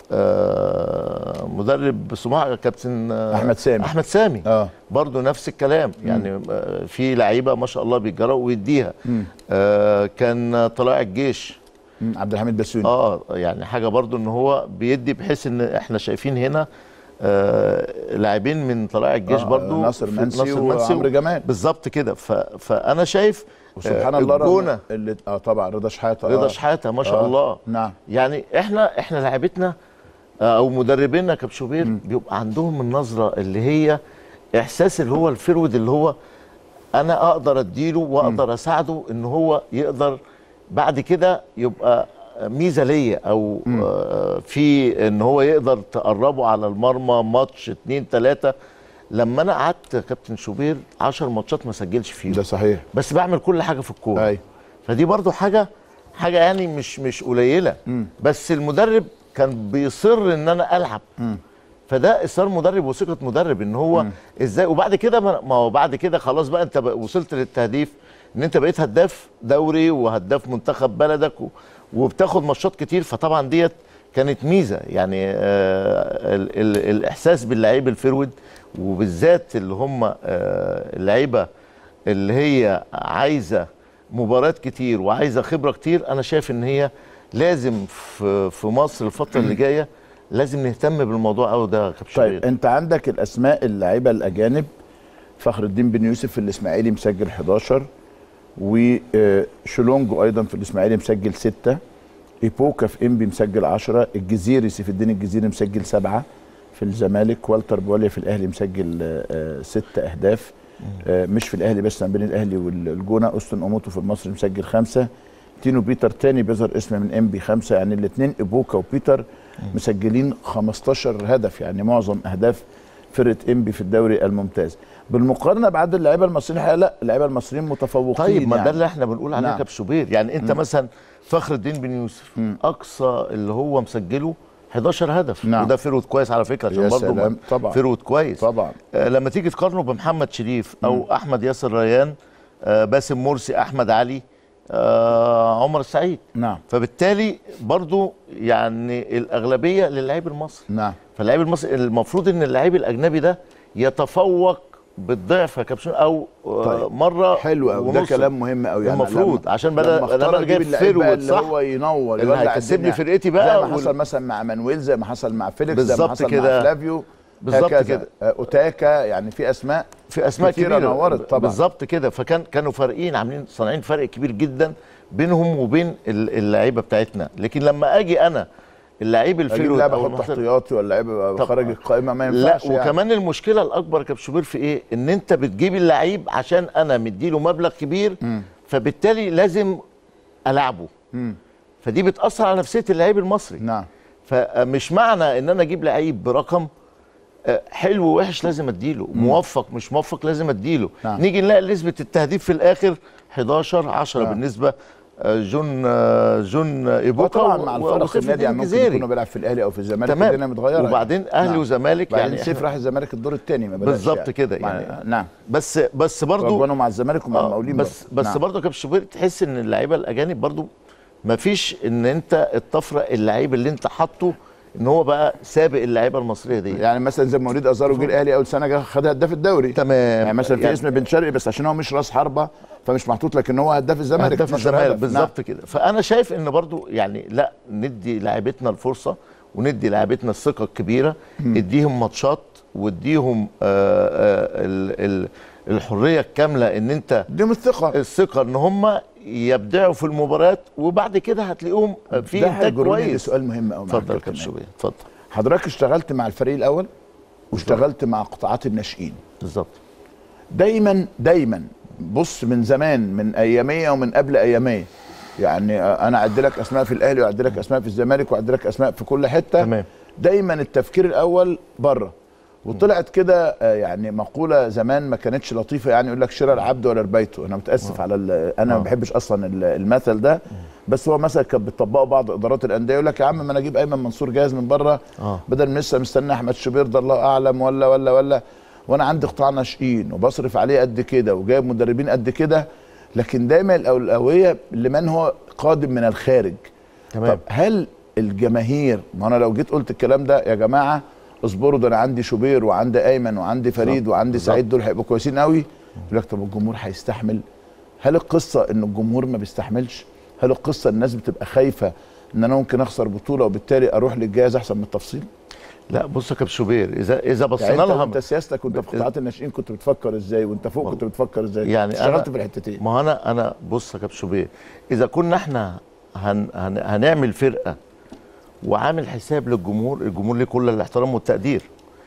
آه مدرب سموحه كابتن آه أحمد سامي. احمد سامي اه برضو نفس الكلام يعني آه في لعيبه ما شاء الله بيتجرأوا ويديها آه كان طلائع الجيش مم، عبد الحميد بسيوني اه يعني حاجه برضو ان هو بيدي بحيث ان احنا شايفين هنا آه لاعبين من طلائع الجيش آه، برضو ناصر في- منسي وعمرو جمال. بالظبط كده ف... فانا شايف وسبحان آه، الله الجونه رغم اللي اه طبعا رضا شحاته رضا آه. شحاته ما شاء آه، الله نعم. يعني احنا احنا لعيبتنا آه، او مدربينا كابشوبير بيبقى عندهم النظره اللي هي احساس اللي هو الفرود اللي هو انا اقدر اديله واقدر اساعده ان هو يقدر بعد كده يبقى ميزه ليا او آه، في ان هو يقدر تقربه على المرمى ماتش اتنين تلاته لما انا قعدت كابتن شوبير 10 ماتشات ما سجلش فيهم ده صحيح بس بعمل كل حاجه في الكوره أيوة. فدي برضو حاجه حاجه يعني مش مش قليله بس المدرب كان بيصر ان انا العب فده اصرار مدرب وثقه مدرب ان هو ازاي وبعد كده ما ما هو بعد كده خلاص بقى انت بقى وصلت للتهديف ان انت بقيت هداف دوري وهداف منتخب بلدك و- وبتاخد ماتشات كتير فطبعا ديت كانت ميزه يعني آه ال ال الاحساس باللعيب الفرود وبالذات اللي هم آه اللعيبه اللي هي عايزه مباريات كتير وعايزه خبره كتير انا شايف ان هي لازم في في مصر الفتره اللي جايه لازم نهتم بالموضوع قوي ده يا كابتن طيب شوبير. انت عندك الاسماء اللعيبه الاجانب فخر الدين بن يوسف في الاسماعيلي مسجل 11 وشلونجو ايضا في الاسماعيلي مسجل 6 ايبوكا في انبي مسجل 10 الجزيري سيف الدين الجزيري مسجل 7 في الزمالك والتر بوليا في الاهلي مسجل 6 اهداف آه، مش في الاهلي بس ما بين الاهلي والجونه اوستن اوموتو في المصري مسجل 5 تينو بيتر تاني بيظهر اسم من ام بي 5 يعني الاثنين ايبوكا وبيتر مسجلين 15 هدف يعني معظم اهداف فرقه ام بي في الدوري الممتاز بالمقارنه بعد اللعيبه المصريين الحقيقه لا اللعيبه المصريين متفوقين طيب ما يعني. ده اللي احنا بنقول عليه نعم. كابتن شوبير يعني انت مثلا فخر الدين بن يوسف اقصى اللي هو مسجله 11 هدف نعم. وده فرود كويس على فكره يا عشان برضه سلام، ما- طبعا. فرود كويس طبعا آه لما تيجي تقارنه بمحمد شريف او احمد ياسر ريان آه باسم مرسي احمد علي آه عمر السعيد نعم فبالتالي برضو يعني الاغلبيه للعيب المصري نعم فاللاعب المصري المفروض ان اللاعب الاجنبي ده يتفوق بالضعف يا كابتن او آه، طيب. مره حلو قوي ده ونص. كلام مهم قوي يعني المفروض لما- عشان بدل لما انا اختار بقى جايب اجيب اللعيب بقى فيرود اللي صح هو ينور اللي يولع هيكسبني الدنيا. فرقتي بقى زي ما وال- حصل مثلا مع مانويل زي ما حصل مع فيليكس زي ما بالظبط حصل كده. مع فلافيو بالظبط هكذا. كده. آه، اوتاكا يعني في اسماء في اسماء كتيرة كبيره نورت طبعا. بالظبط كده فكان كانوا فارقين عاملين صانعين فرق كبير جدا بينهم وبين ال- اللعيبه بتاعتنا لكن لما اجي انا اللعيب اجيب الفيرود لاعب او احط المحترف احتياطي ولا لعيب طب- خارج القائمه ما لا ينفعش يعني. وكمان المشكله الاكبر يا كابتن شوبير في ايه ان انت بتجيب اللعيب عشان انا مديله مبلغ كبير فبالتالي لازم العبه مم. فدي بتاثر على نفسيه اللعيب المصري نعم فمش معنى ان انا اجيب لعيب برقم آه، حلو ووحش لازم اديله موفق مش موفق لازم اديله نعم. نيجي نلاقي نسبه التهديف في الاخر 11 10 نعم. بالنسبه آه، جون آه، جون هو ايبوكا طبعا مع و- الفرق وسيف النادي يعني الدين ممكن الجزيري يكونوا بيلعب في الاهلي او في الزمالك تمام. الدنيا متغيره وبعدين أهلي نعم. وزمالك بعدين يعني سيف إحنا- راح الزمالك الدور الثاني ما بدأش بالظبط يعني. كده مع- يعني نعم بس بس برضو رجوانه مع الزمالك ومع آه، المقاولين بس برضه. بس نعم. برضه يا كابتن شوبير تحس ان اللعيبه الاجانب برضه ما فيش ان انت الطفره اللعيب اللي انت حاطه ان هو بقى سابق اللعيبه المصريه دي يعني مثلا زي موليد ازارو جه الاهلي اول سنه جه خد هداف الدوري تمام يعني مثلا في اسم بن شرقي بس عشان هو مش راس حربه فمش محطوط لكن هو هداف الزمالك هداف 12 الزمالك هدف. بالظبط كده فانا شايف ان برضو يعني لا ندي لاعيبتنا الفرصه وندي لاعيبتنا الثقه الكبيره اديهم ماتشات واديهم آه آه ال ال الحريه الكامله ان انت نعم. دي الثقه الثقه ان هم يبدعوا في المباريات وبعد كده هتلاقيهم في ده انتاج هيجرني كويس لسؤال مهم قوي اتفضل يا كابتن شوبير اتفضل حضرتك اشتغلت مع الفريق الاول واشتغلت مع قطاعات الناشئين بالظبط دايما دايما بص من زمان من اياميه ومن قبل اياميه يعني انا اعد لك اسماء في الاهلي واعد لك اسماء في الزمالك واعد لك اسماء في كل حته تمام. دايما التفكير الاول بره وطلعت كده آه، يعني مقوله زمان ما كانتش لطيفه يعني يقول لك شراء العبد ولا ربيته انا متاسف على ال- انا ما بحبش اصلا ال- المثل ده بس هو مثل كانت بتطبقه بعض ادارات الانديه يقول لك يا عم ما انا اجيب ايمن منصور جاهز من بره آه. بدل ما لسه مستني احمد شوبير ده الله اعلم ولا ولا ولا وانا عندي قطاع ناشئين وبصرف عليه قد كده وجايب مدربين قد كده لكن دايما الاولويه لمن هو قادم من الخارج تمام. طب هل الجماهير ما انا لو جيت قلت الكلام ده يا جماعه اصبروا ده انا عندي شوبير وعندي ايمن وعندي فريد بالظبط. وعندي بالظبط. سعيد دول هيبقوا كويسين قوي يقول لك طب الجمهور هيستحمل هل القصه ان الجمهور ما بيستحملش هل القصه الناس بتبقى خايفه ان انا ممكن اخسر بطوله وبالتالي اروح للجهاز احسن من التفصيل لا بص يا كابتن شوبير اذا اذا يعني بصينا انت, لها انت سياستك وانت في قطاعات الناشئين كنت بتفكر ازاي وانت فوق كنت بتفكر ازاي يعني اشتغلت أنا- في الحتتين ما هو انا انا بص يا كابتن شوبير اذا كنا احنا هن هن هنعمل فرقه وعامل حساب للجمهور الجمهور ليه كل الاحترام والتقدير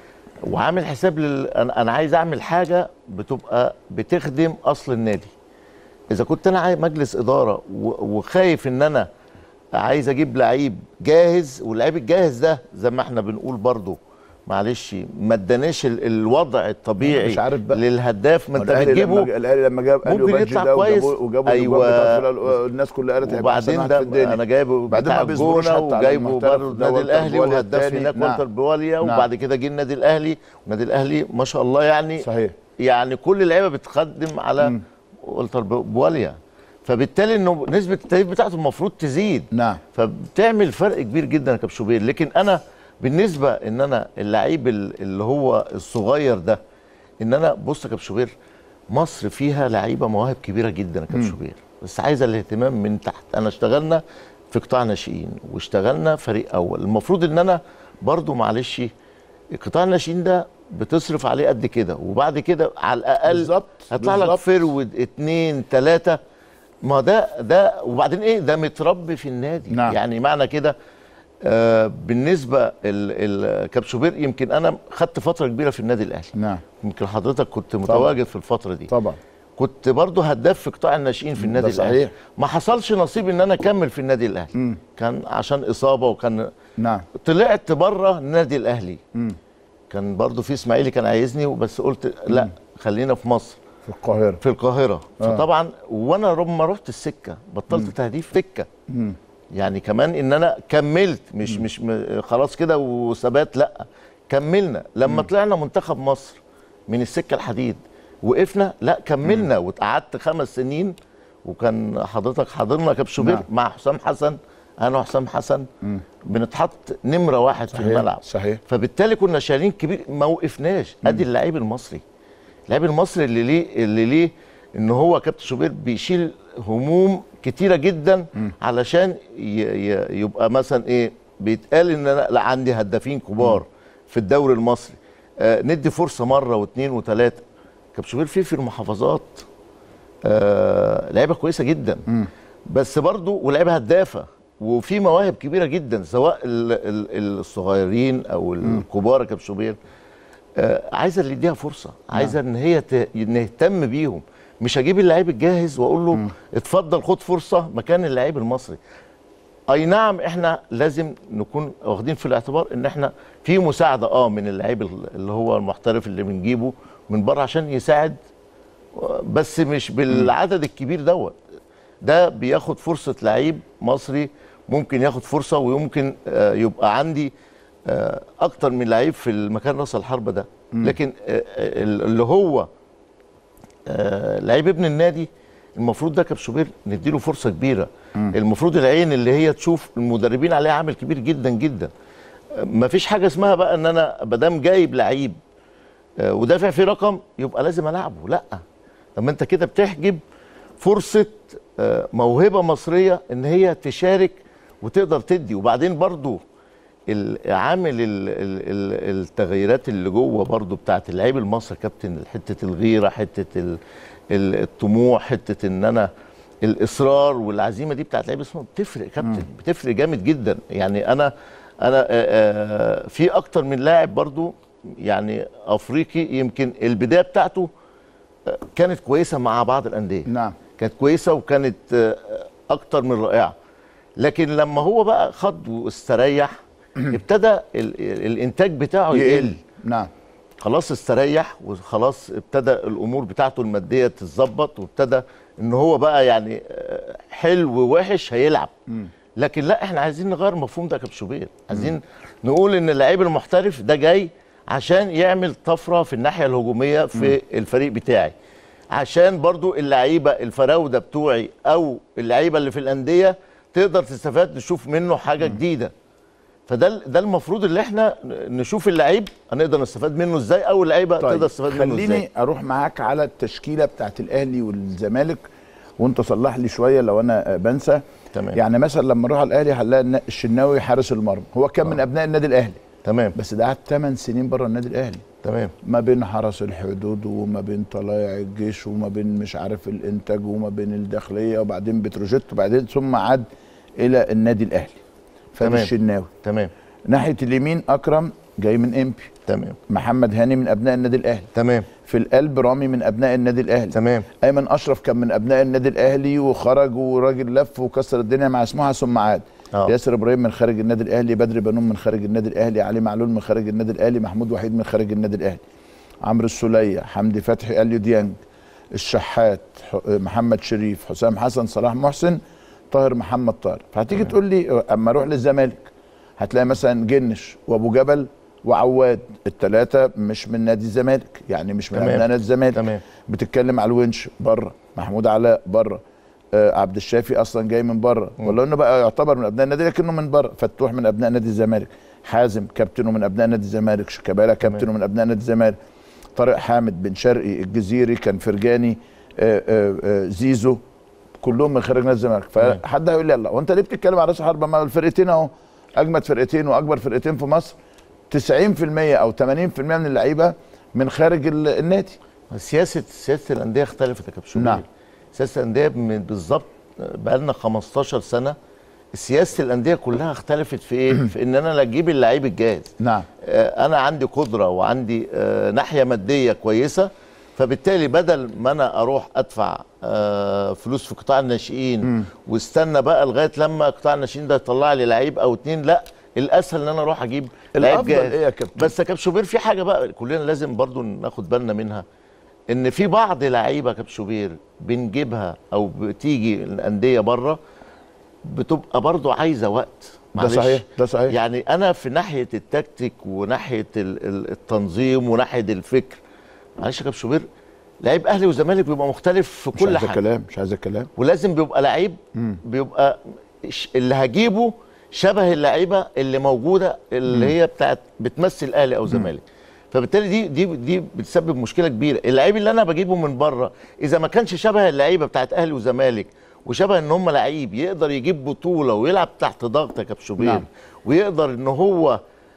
وعامل حساب لل... انا أنا عايز اعمل حاجه بتبقى بتخدم اصل النادي اذا كنت انا عايز مجلس اداره و... وخايف ان انا عايز اجيب لعيب جاهز واللعيب الجاهز ده زي ما احنا بنقول برضه معلش ما اداناش ال- الوضع الطبيعي مش عارف بقى. للهداف ما انت الأهلي بتجيبه لما الاهلي لما جاب ممكن اليو بادجي يطلع ده كويس. وجابوا وجابوا أيوة. أيوة الناس كلها قالت هيبقى أحسن وبعدين واحد ده في الدنيا. انا جايبه بعدين بتاع ما بيصبروش الجونه حتى على وجايبه المحترف برضه ده النادي والتر الاهلي بواليا وهداف التاني. هناك نعم. والتر بواليا نعم. وبعد كده جه النادي الاهلي والنادي الاهلي ما شاء الله يعني صحيح يعني كل اللعيبه بتخدم على والتر بواليا فبالتالي انه نسبه التهديف بتاعته المفروض تزيد نعم فبتعمل فرق كبير جدا يا كابتن شوبير لكن انا بالنسبه ان انا اللعيب ال- اللي هو الصغير ده ان انا بص يا كابتن شوبير مصر فيها لعيبه مواهب كبيره جدا يا كابتن شوبير بس عايزه الاهتمام من تحت انا اشتغلنا في قطاع ناشئين واشتغلنا فريق اول المفروض ان انا برضو معلش قطاع الناشئين ده بتصرف عليه قد كده وبعد كده على الاقل بالظبط، هيطلع لك بالظبط. فرود اتنين تلاته ما ده ده وبعدين ايه ده متربي في النادي نعم. يعني معنى كده آه بالنسبه ال- ال- كابتن شوبير يمكن انا خدت فتره كبيره في النادي الاهلي نعم يمكن حضرتك كنت متواجد في الفتره دي طبعا كنت برضه هداف في قطاع الناشئين في النادي ده الاهلي صحيح. ما حصلش نصيب ان انا اكمل في النادي الاهلي كان عشان اصابه وكان نعم طلعت بره النادي الاهلي كان برضه في اسماعيلي كان عايزني بس قلت لا خلينا في مصر في القاهره في القاهره آه. فطبعا وانا لما رحت السكه بطلت تهديف سكه يعني كمان ان انا كملت مش مش م- خلاص كده وثبات لا كملنا لما طلعنا منتخب مصر من السكه الحديد وقفنا لا كملنا وقعدت خمس سنين وكان حضرتك حاضرنا كابتن شوبير نعم. مع حسام حسن انا وحسام حسن بنتحط نمره واحد في صحيح، الملعب صحيح. فبالتالي كنا شايلين كبير ما وقفناش ادي اللعيب المصري اللاعب المصري اللي ليه اللي ليه ان هو كابتن شوبير بيشيل هموم كتيره جدا علشان ي ي يبقى مثلا ايه بيتقال ان انا لا عندي هدافين كبار في الدوري المصري آه ندي فرصه مره واثنين وثلاثه كابتن في في المحافظات آه لعيبه كويسه جدا بس برضو ولعيبه هدافه وفي مواهب كبيره جدا سواء ال- ال- الصغيرين او الكبار يا كابتن شوبير آه عايزه اللي يديها فرصه عايزه ان هي ت- نهتم بيهم مش هجيب اللعيب الجاهز واقول له اتفضل خد فرصه مكان اللعيب المصري اي نعم احنا لازم نكون واخدين في الاعتبار ان احنا في مساعده اه من اللعيب اللي هو المحترف اللي بنجيبه من بره عشان يساعد بس مش بالعدد الكبير دوت ده بياخد فرصه لعيب مصري ممكن ياخد فرصه ويمكن آه، يبقى عندي آه، اكتر من لعيب في المكان راس الحربه ده لكن آه، آه، اللي هو آه، لعيب ابن النادي المفروض ده كابشوبير نديله فرصه كبيره المفروض العين اللي هي تشوف المدربين عليها عامل كبير جدا جدا ما فيش حاجه اسمها بقى ان انا مادام جايب لعيب آه، ودافع فيه رقم يبقى لازم العبه لا طب ما انت كده بتحجب فرصه آه، موهبه مصريه ان هي تشارك وتقدر تدي وبعدين برضو العامل ال- ال- ال- التغيرات اللي جوه برضو بتاعت اللعيب المصري كابتن حته الغيره حته ال- ال- الطموح حته ان انا الاصرار والعزيمه دي بتاعت لعيب اسمه بتفرق يا كابتن بتفرق جامد جدا يعني انا انا آه، آه، في اكتر من لاعب برضو يعني افريقي يمكن البدايه بتاعته آه، كانت كويسه مع بعض الانديه نعم كانت كويسه وكانت آه، اكتر من رائعه لكن لما هو بقى خد واستريح ابتدى ال- ال- الانتاج بتاعه يقل يقل نعم خلاص استريح وخلاص ابتدى الامور بتاعته الماديه تتظبط وابتدى ان هو بقى يعني آه، حلو ووحش هيلعب لكن لا احنا عايزين نغير المفهوم ده يا كابتن شوبير عايزين نقول ان اللعيب المحترف ده جاي عشان يعمل طفره في الناحيه الهجوميه في الفريق بتاعي عشان برضو اللعيبه الفراوده بتوعي او اللعيبه اللي في الانديه تقدر تستفاد نشوف منه حاجه جديده فده ال- ده المفروض اللي احنا نشوف اللعيب هنقدر نستفاد منه ازاي او اللعيبه طيب تقدر تستفاد منه ازاي خليني اروح معاك على التشكيله بتاعت الاهلي والزمالك وانت صلح لي شويه لو انا آه، بنسى تمام. يعني مثلا لما نروح على الاهلي هنلاقي الن- الشناوي حارس المرمى هو كان من ابناء النادي الاهلي تمام بس ده قعد 8 سنين بره النادي الاهلي تمام ما بين حرس الحدود وما بين طلائع الجيش وما بين مش عارف الانتاج وما بين الداخليه وبعدين بتروجيت وبعدين ثم عاد الى النادي الاهلي فادي تمام. الشناوي تمام ناحيه اليمين اكرم جاي من امبي تمام محمد هاني من ابناء النادي الاهلي تمام في القلب رامي من ابناء النادي الاهلي تمام ايمن اشرف كان من ابناء النادي الاهلي وخرج وراجل لف وكسر الدنيا مع سموحه ثم عاد آه. ياسر ابراهيم من خارج النادي الاهلي بدر بنون من خارج النادي الاهلي علي معلول من خارج النادي الاهلي محمود وحيد من خارج النادي الاهلي عمرو السوليه حمدي فتحي اليو ديانج الشحات ح- محمد شريف حسام حسن صلاح محسن طاهر محمد طاهر فهتيجي تقول لي اما اروح للزمالك هتلاقي مثلا جنش وابو جبل وعواد الثلاثه مش من نادي الزمالك يعني مش من تمام. ابناء نادي الزمالك تمام. بتتكلم على الونش بره محمود علاء بره آه عبد الشافي اصلا جاي من بره ولا انه بقى يعتبر من ابناء النادي لكنه من بره فتوح من ابناء نادي الزمالك حازم كابتنه من ابناء نادي الزمالك شيكابالا كابتنه من ابناء نادي الزمالك طارق حامد بن شرقي الجزيري كان فرجاني آه آه آه زيزو كلهم من خارج نادي الزمالك فحد هيقول لي يلا وانت ليه بتتكلم على راس الحربه ما الفرقتين اهو اجمد فرقتين واكبر فرقتين في مصر 90% او 80% من اللعيبه من خارج ال- النادي سياسه سياسه الانديه اختلفت يا كابتن شوبير. نعم. سياسه الانديه من- بالظبط بقى لنا 15 سنه سياسه الانديه كلها اختلفت في ايه؟ في ان انا لا اجيب اللعيب الجاهز نعم آه، انا عندي قدره وعندي آه، ناحيه ماديه كويسه فبالتالي بدل ما انا اروح ادفع آه، فلوس في قطاع الناشئين واستنى بقى لغايه لما قطاع الناشئين ده يطلع لي لعيب او اتنين لا الاسهل ان انا اروح اجيب لعيب الأفضل جاهز إيه يا كابتن؟ بس يا كابتن شوبير في حاجه بقى كلنا لازم برضو ناخد بالنا منها ان في بعض لعيبه يا كابتن شوبير بنجيبها او بتيجي الانديه بره بتبقى برضو عايزه وقت ده معلش. صحيح، ده صحيح. يعني انا في ناحيه التكتيك وناحيه ال- ال- التنظيم وناحيه الفكر معلش يا كابتن شوبير لعيب اهلي وزمالك بيبقى مختلف في مش كل عايز حاجه الكلام مش عايز الكلام ولازم بيبقى لعيب بيبقى ش- اللي هجيبه شبه اللعيبه اللي موجوده اللي هي بتاعت بتمثل اهلي او زمالك فبالتالي دي دي دي بتسبب مشكله كبيره اللعيب اللي انا بجيبه من بره اذا ما كانش شبه اللعيبه بتاعت اهلي وزمالك وشبه ان هم لعيب يقدر يجيب بطوله ويلعب تحت ضغط يا كابتن شوبير نعم. ويقدر ان هو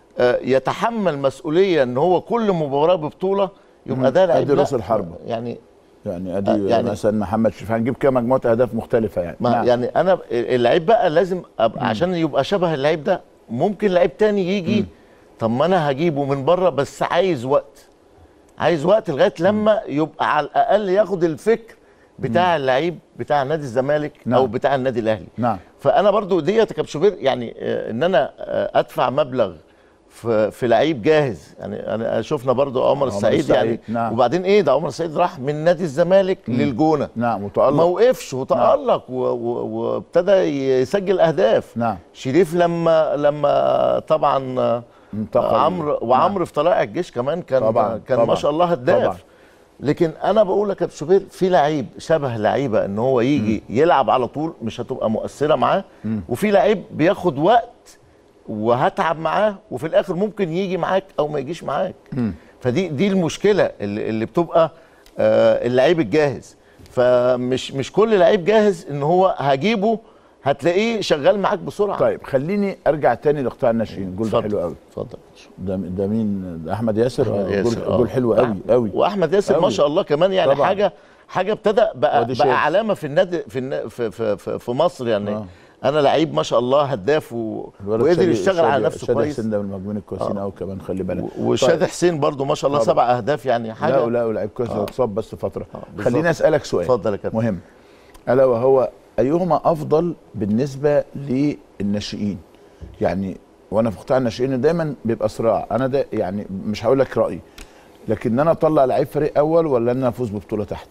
آه، يتحمل مسؤوليه ان هو كل مباراه ببطوله يبقى ده لعيب أدي راس لا. الحربة. يعني يعني ادي آه، يعني يعني- مثلا محمد شريف هنجيب كده مجموعه اهداف مختلفه يعني ما نعم. يعني انا اللعيب بقى لازم أبقى عشان يبقى شبه اللعيب ده ممكن لعيب تاني يجي طب ما انا هجيبه من بره بس عايز وقت عايز وقت لغايه لما يبقى على الاقل ياخد الفكر بتاع اللعيب بتاع نادي الزمالك نعم. او بتاع النادي الاهلي نعم فانا برضو ديت يا كابتن شوبير يعني آه، ان انا آه، ادفع مبلغ في في لعيب جاهز يعني انا شفنا برضو عمر السعيد, السعيد، يعني نعم. وبعدين ايه ده عمر السعيد راح من نادي الزمالك للجونه نعم ما وتألق وقفش وتألق و- و- وابتدى يسجل اهداف نعم شريف لما لما طبعا انتقل. عمرو وعمرو في طلائع الجيش كمان كان طبعاً، كان طبعاً، ما شاء الله هداف طبعاً. لكن انا بقول لك يا كابتن شوبير في لعيب شبه لعيبه ان هو يجي يلعب على طول مش هتبقى مؤثره معاه وفي لعيب بياخد وقت وهتعب معاه وفي الاخر ممكن يجي معاك او ما يجيش معاك فدي دي المشكله اللي, اللي بتبقى آه اللعيب الجاهز فمش مش كل لعيب جاهز ان هو هجيبه هتلاقيه شغال معاك بسرعه طيب خليني ارجع تاني لقطاع الناشئين جول ده اتفضل. حلو قوي اتفضل ده ده مين ده احمد ياسر أحمد آه، ياسر، جول آه. جول حلو قوي قوي واحمد ياسر ما أوي. شاء الله كمان يعني طبعاً. حاجه حاجه ابتدى بقى وادي شايف. بقى علامه في النادي في النا- في في, في, في مصر يعني آه. انا لعيب ما شاء الله هداف و... الولد وقدر شادي- يشتغل على شادي- نفسه شادي كويس حسين ده من المهاجمين الكويسين قوي كمان خلي بالك وشادي حسين برضو ما شاء الله طبعاً. سبع اهداف يعني حاجه لا لا لعيب كويس هو اتصاب بس فتره بالظبط. خليني اسالك سؤال اتفضل يا كابتن مهم الا وهو ايهما افضل بالنسبه للناشئين يعني وانا في قطاع الناشئين دايما بيبقى صراع انا ده يعني مش هقول لك رايي لكن ان انا اطلع لعيب فريق اول ولا ان انا افوز ببطوله تحت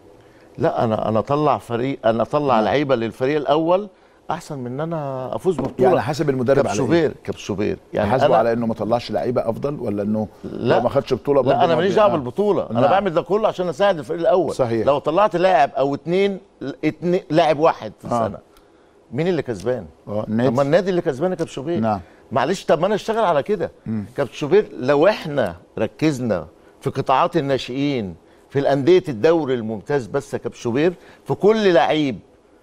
لا انا انا اطلع فريق انا اطلع لعيبه للفريق الاول احسن من ان انا افوز ببطوله يعني حسب المدرب كابتن على ايه شوبير كابتن شوبير يعني حاسبه انا على انه ما طلعش لعيبه افضل ولا انه لا. لو ما خدش بطوله برضه لا انا ما ماليش بي- دعوه آه. بالبطوله انا نعم. بعمل ده كله عشان اساعد الفريق الاول صحيح. لو طلعت لاعب او اتنين اتنين لاعب واحد في آه. السنه مين اللي كسبان اه طب ما النادي النادي اللي كسبان يا كابتن شوبير نعم معلش طب ما انا اشتغل على كده كابتن شوبير لو احنا ركزنا في قطاعات الناشئين في الانديه الدوري الممتاز بس يا كابتن شوبير في كل لعيب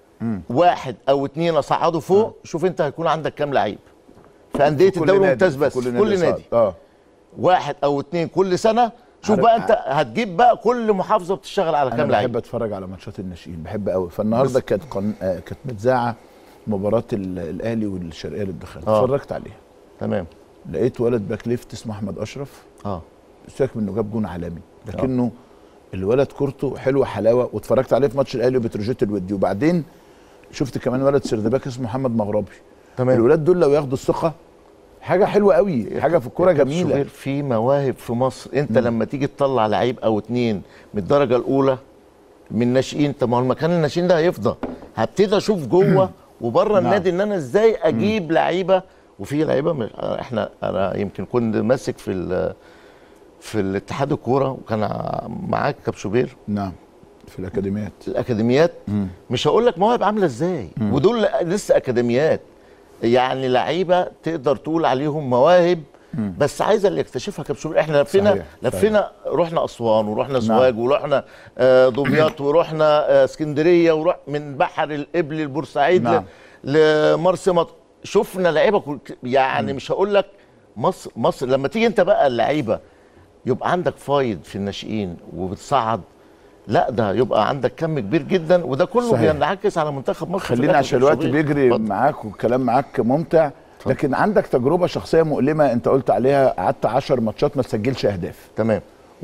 واحد او اتنين اصعده فوق شوف انت هيكون عندك كام لعيب في انديه في كل الدوري نادي، الممتاز في بس في كل صعد. نادي اه واحد او اتنين كل سنه شوف عارف- بقى انت هتجيب بقى كل محافظه بتشتغل على انا كام بحب لعيب اتفرج على ماتشات الناشئين بحب قوي فالنهارده كانت قن... آه كانت متذاعه مباراه ال- الاهلي والشرقيه للدخان آه. اتفرجت عليها تمام لقيت ولد باك ليفت اسمه احمد اشرف اه سيبك من انه جاب جون عالمي لكنه الولد كورته حلوه حلاوه واتفرجت عليه في ماتش الاهلي وبتروجيت الودي وبعدين شفت كمان ولد سردباك اسمه محمد مغربي تمام الولاد دول لو ياخدوا الثقه حاجه حلوه قوي حاجه في الكوره كابتن جميله شوبير في مواهب في مصر انت لما تيجي تطلع لعيب او اتنين من الدرجه الاولى من ناشئين طب ما هو المكان الناشئين ده هيفضى هبتدي اشوف جوه وبره نعم. النادي ان انا ازاي اجيب لعيبه وفي لعيبه مش احنا انا يمكن كنت ماسك في ال- في الاتحاد الكوره وكان معاك كابتن شوبير نعم في الاكاديميات الاكاديميات مش هقول لك مواهب عامله ازاي ودول لسه اكاديميات يعني لعيبه تقدر تقول عليهم مواهب بس عايزه اللي يكتشفها كابتن شوبير احنا لفينا صحيح، لفينا رحنا اسوان ورحنا سوهاج ورحنا آه، دمياط ورحنا آه، اسكندريه ورح من بحر الابل لبورسعيد نعم. ل- لمرسى مط... شفنا لعيبه كل- يعني مش هقول لك مصر مصر لما تيجي انت بقى اللعيبه يبقى عندك فايض في الناشئين وبتصعد لا ده يبقى عندك كم كبير جدا وده كله صحيح. بينعكس على منتخب مصر في خلينا الآخر عشان كابتن الوقت شوبير. بيجري اتفضل. معاك والكلام معاك ممتع لكن عندك تجربه شخصيه مؤلمه انت قلت عليها قعدت 10 ماتشات ما تسجلش اهداف تمام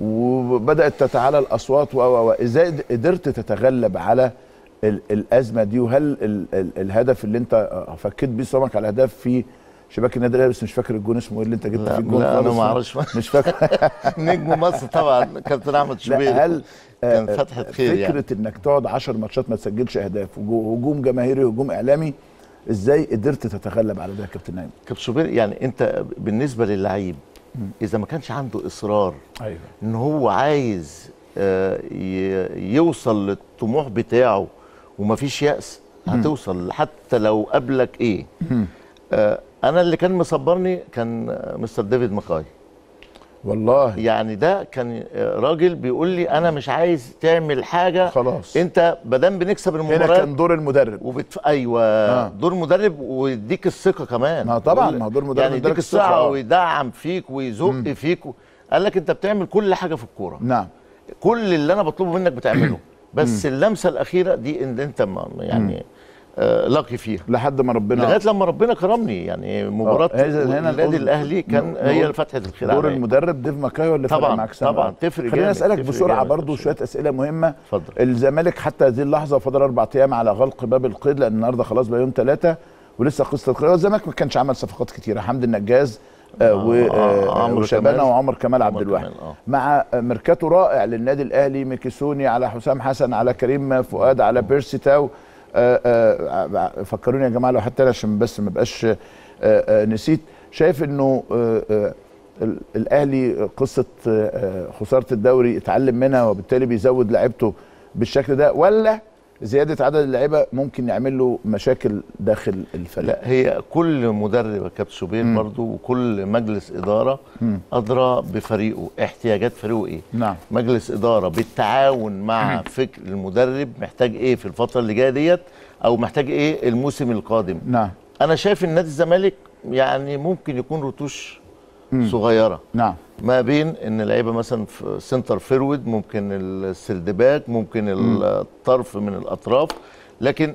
وبدات تتعالى الاصوات و و و ازاي قدرت تتغلب على ال الازمه دي وهل ال ال الهدف اللي انت آه، فكيت بيه صمك على الاهداف في شباك النادي الاهلي بس مش فاكر الجون اسمه ايه اللي انت جبت لا, فيه الجون لا انا خالص. ما اعرفش مش فاكر نجم مصر طبعا كابتن احمد شوبير لا هل كان آه، فتحة خير فكره يعني. انك تقعد 10 ماتشات ما تسجلش اهداف وجو- هجوم جماهيري هجوم اعلامي ازاي قدرت تتغلب على ده يا كابتن نايم كابتن شوبير يعني انت بالنسبه للعيب اذا ما كانش عنده اصرار ايوه ان هو عايز آه، ي- يوصل للطموح بتاعه ومفيش يأس هتوصل حتى لو قبلك ايه آه، انا اللي كان مصبرني كان آه، مستر ديفيد ماكاي والله يعني ده كان راجل بيقول لي انا مش عايز تعمل حاجه خلاص. انت بدل بنكسب هنا المباراه كان دور المدرب وبت... ايوه آه. آه. دور مدرب ويديك الثقه كمان ما طبعاً، يقول- ما هو دور مدرب يعني يديك يديك الثقة، الثقه آه. ويدعم فيك ويزق فيك و... قال لك انت بتعمل كل حاجه في الكوره نعم كل اللي انا بطلبه منك بتعمله بس اللمسه الاخيره دي ان انت ما يعني آه لاقي فيها لحد ما ربنا لغايه لما ربنا كرمني يعني مباراه آه، هذا هنا النادي نقول- الاهلي كان نقول هي فتحه الخير دور عليا. المدرب ديف ماكاي ولا فرق طبعاً، معاك سنة؟ طبعاً، تفرق خليني جامد، اسالك تفرق بسرعه جامد. برضو شويه اسئله مهمه اتفضل. الزمالك حتى هذه اللحظه فاضل اربع ايام على غلق باب القيد لان النهارده خلاص بقى يوم ثلاثه ولسه قصه القيد الزمالك ما كانش عمل صفقات كتيره حمدي النجاز آه و آه، آه عمرو وشبانه كمال. وعمر كمال عبد عمر الواحد كمال، آه. مع آه، ميركاتو رائع للنادي الاهلي ميكيسوني على حسام حسن على كريم فؤاد على بيرسي تاو آه، آه، فكروني يا جماعه لو حتى أنا عشان بس ما بقاش آه، آه، نسيت شايف انه آه، آه، ال- الاهلي قصه آه، آه، خساره الدوري اتعلم منها وبالتالي بيزود لعيبته بالشكل ده ولا زياده عدد اللعيبه ممكن يعمل له مشاكل داخل الفريق لا هي كل مدرب يا كابتن شوبير برضو وكل مجلس اداره ادرى بفريقه احتياجات فريقه ايه نعم مجلس اداره بالتعاون مع فكر المدرب محتاج ايه في الفتره اللي جايه ديت او محتاج ايه الموسم القادم نعم انا شايف ان نادي الزمالك يعني ممكن يكون رتوش صغيره نعم ما بين ان لعيبه مثلا في سنتر فيرود ممكن السردباك ممكن الطرف من الاطراف لكن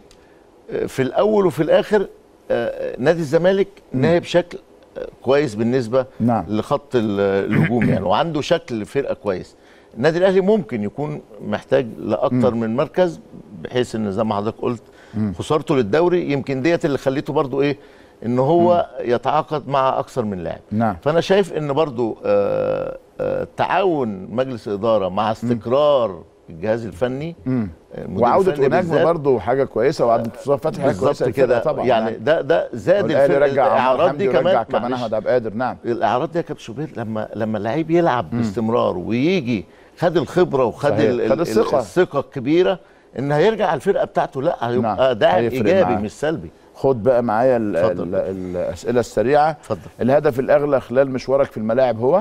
في الاول وفي الاخر آه، نادي الزمالك نهي بشكل آه، كويس بالنسبه نعم. لخط ال- الهجوم يعني وعنده شكل فرقه كويس النادي الاهلي ممكن يكون محتاج لاكتر من مركز بحيث ان زي ما حضرتك قلت خسارته للدوري يمكن ديت اللي خليته برضو ايه ان هو يتعاقد مع اكثر من لاعب نعم. فانا شايف ان برضو آه، آه، تعاون مجلس الاداره مع استقرار الجهاز الفني آه، المدير وعوده الفني ونجم بالذات، برضه حاجه كويسه وعوده مصطفى فتحي حاجه بالظبط كويسه للفرقة كده طبعا يعني ده ده زاد والاهلي الفرق رجع عمر الاعراض حمدي دي ورجع كمان كمان معلش. احمد عبد القادر نعم الاعراض دي يا كابتن شوبير لما لما اللعيب يلعب باستمرار ويجي خد الخبره وخد صحيح. ال- خد ال- الثقة. الثقه الكبيره ان هيرجع على الفرقه بتاعته لا هيبقى نعم. داعم هيفرق ايجابي معاه. مش سلبي خد بقى معايا ال- اتفضل. ال- الاسئله السريعه اتفضل. الهدف الاغلى خلال مشوارك في الملاعب هو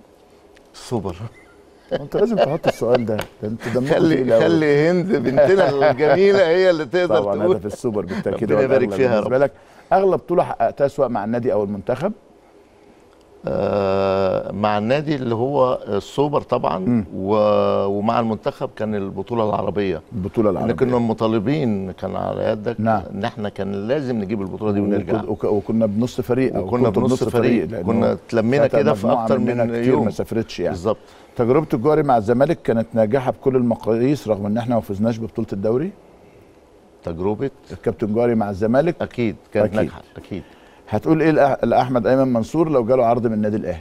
سوبر انت لازم تحط السؤال ده ده انت دمكم تقيل خلي أوي. خلي هند بنتنا الجميله هي اللي تقدر طبعا تقول هدف السوبر بالتاكيد ربنا هو يبارك الأغلى فيها يا بالنسبه رب. لك اغلى بطوله حققتها سواء مع النادي او المنتخب آه مع النادي اللي هو السوبر طبعا و... ومع المنتخب كان البطوله العربيه البطوله احنا العربيه كنا مطالبين كان على يدك نعم. ان احنا كان لازم نجيب البطوله دي ونرجع وك- وك- وكنا بنص فريق أو وكنا كنتوا بنص فريق. لأنه كنا اتلمينا ساعتها كده في مجموعة أكتر مننا من كتير يوم. ما سافرتش يعني بالظبط تجربه الجوهري مع الزمالك كانت ناجحه بكل المقاييس رغم ان احنا ما فزناش ببطوله الدوري تجربه الكابتن جوهري مع الزمالك اكيد كانت أكيد. ناجحه اكيد هتقول ايه لأح- لاحمد ايمن منصور لو جاله عرض من النادي الاهلي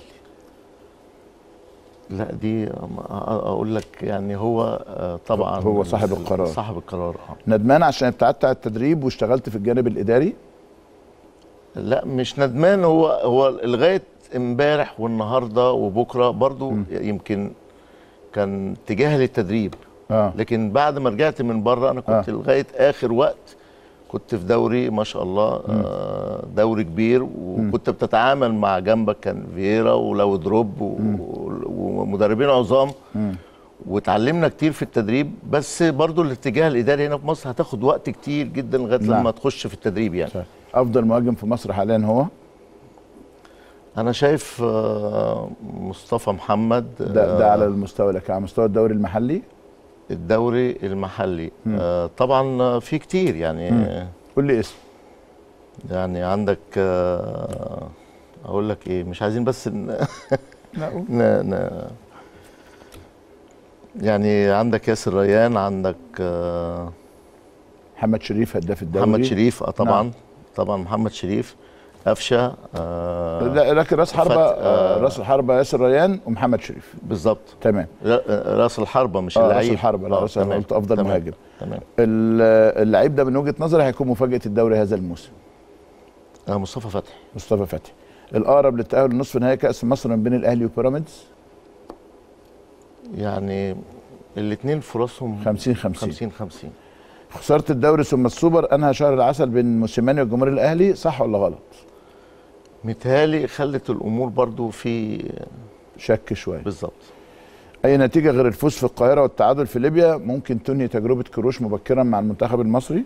لا دي أ- اقول لك يعني هو آه، طبعا هو صاحب القرار. صاحب القرار اه ندمان عشان ابتعدت عن التدريب واشتغلت في الجانب الاداري لا مش ندمان هو هو لغايه امبارح والنهارده وبكره برضو يمكن كان اتجاه للتدريب اه لكن بعد ما رجعت من بره انا كنت آه. لغايه اخر وقت كنت في دوري ما شاء الله آه، دوري كبير وكنت بتتعامل مع جنبك كان فييرا ولو دروب و- ومدربين عظام واتعلمنا كتير في التدريب بس برضو الاتجاه الاداري هنا في مصر هتاخد وقت كتير جدا لغايه نعم. لما تخش في التدريب يعني صح. افضل مهاجم في مصر حاليا هو انا شايف آه، مصطفى محمد ده, ده آه، على المستوى لك على مستوى الدوري المحلي الدوري المحلي آه، طبعا آه، في كتير يعني آه، قول لي اسم يعني عندك آه، اقول لك ايه مش عايزين بس ن... لا قول. ن... ن... يعني عندك ياسر ريان عندك آه، محمد شريف هداف الدوري محمد شريف اه طبعا نعم. طبعا محمد شريف قفشه آه، لا لكن راس حربه فت- آه آه. راس الحربه ياسر ريان ومحمد شريف بالظبط تمام لا، آه، راس الحربه مش اه راس اللعيب الحربه لا آه، راس انا تمام، قلت افضل تمام، مهاجم تمام ال- اللعيب ده من وجهه نظري هيكون مفاجاه الدوري هذا الموسم آه، مصطفى فتحي مصطفى فتحي الاقرب للتاهل لنصف نهائي كاس مصر من بين الاهلي وبيراميدز يعني الاثنين فرصهم 50 50 50 50 خساره الدوري ثم السوبر انهى شهر العسل بين موسيماني والجمهور الاهلي صح ولا غلط؟ متهيألي خلت الامور برضو في شك شويه بالظبط اي نتيجه غير الفوز في القاهره والتعادل في ليبيا ممكن تنهي تجربه كروش مبكرا مع المنتخب المصري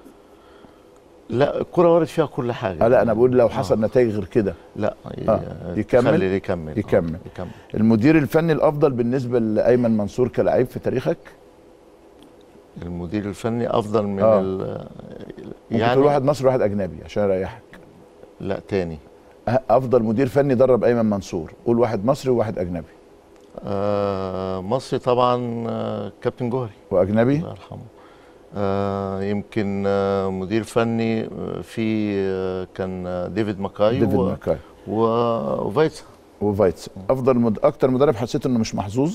لا الكرة وارد فيها كل حاجة آه لا انا بقول لو حصل نتائج غير كده لا آه، يكمل؟ خلي يكمل آه، يكمل. يكمل المدير الفني الافضل بالنسبه لايمن منصور كلاعب في تاريخك المدير الفني افضل من آه. ال ممكن تقول واحد مصري وواحد اجنبي عشان اريحك لا تاني أه- افضل مدير فني درب ايمن منصور قول واحد مصري وواحد اجنبي آه مصري طبعا آه كابتن جوهري واجنبي الله يرحمه آه يمكن آه مدير فني آه، في آه كان آه، ديفيد ماكاي ديفيد و- ماكاي و- وفايتسا وفايتس افضل مد... اكتر مدرب حسيت انه مش محظوظ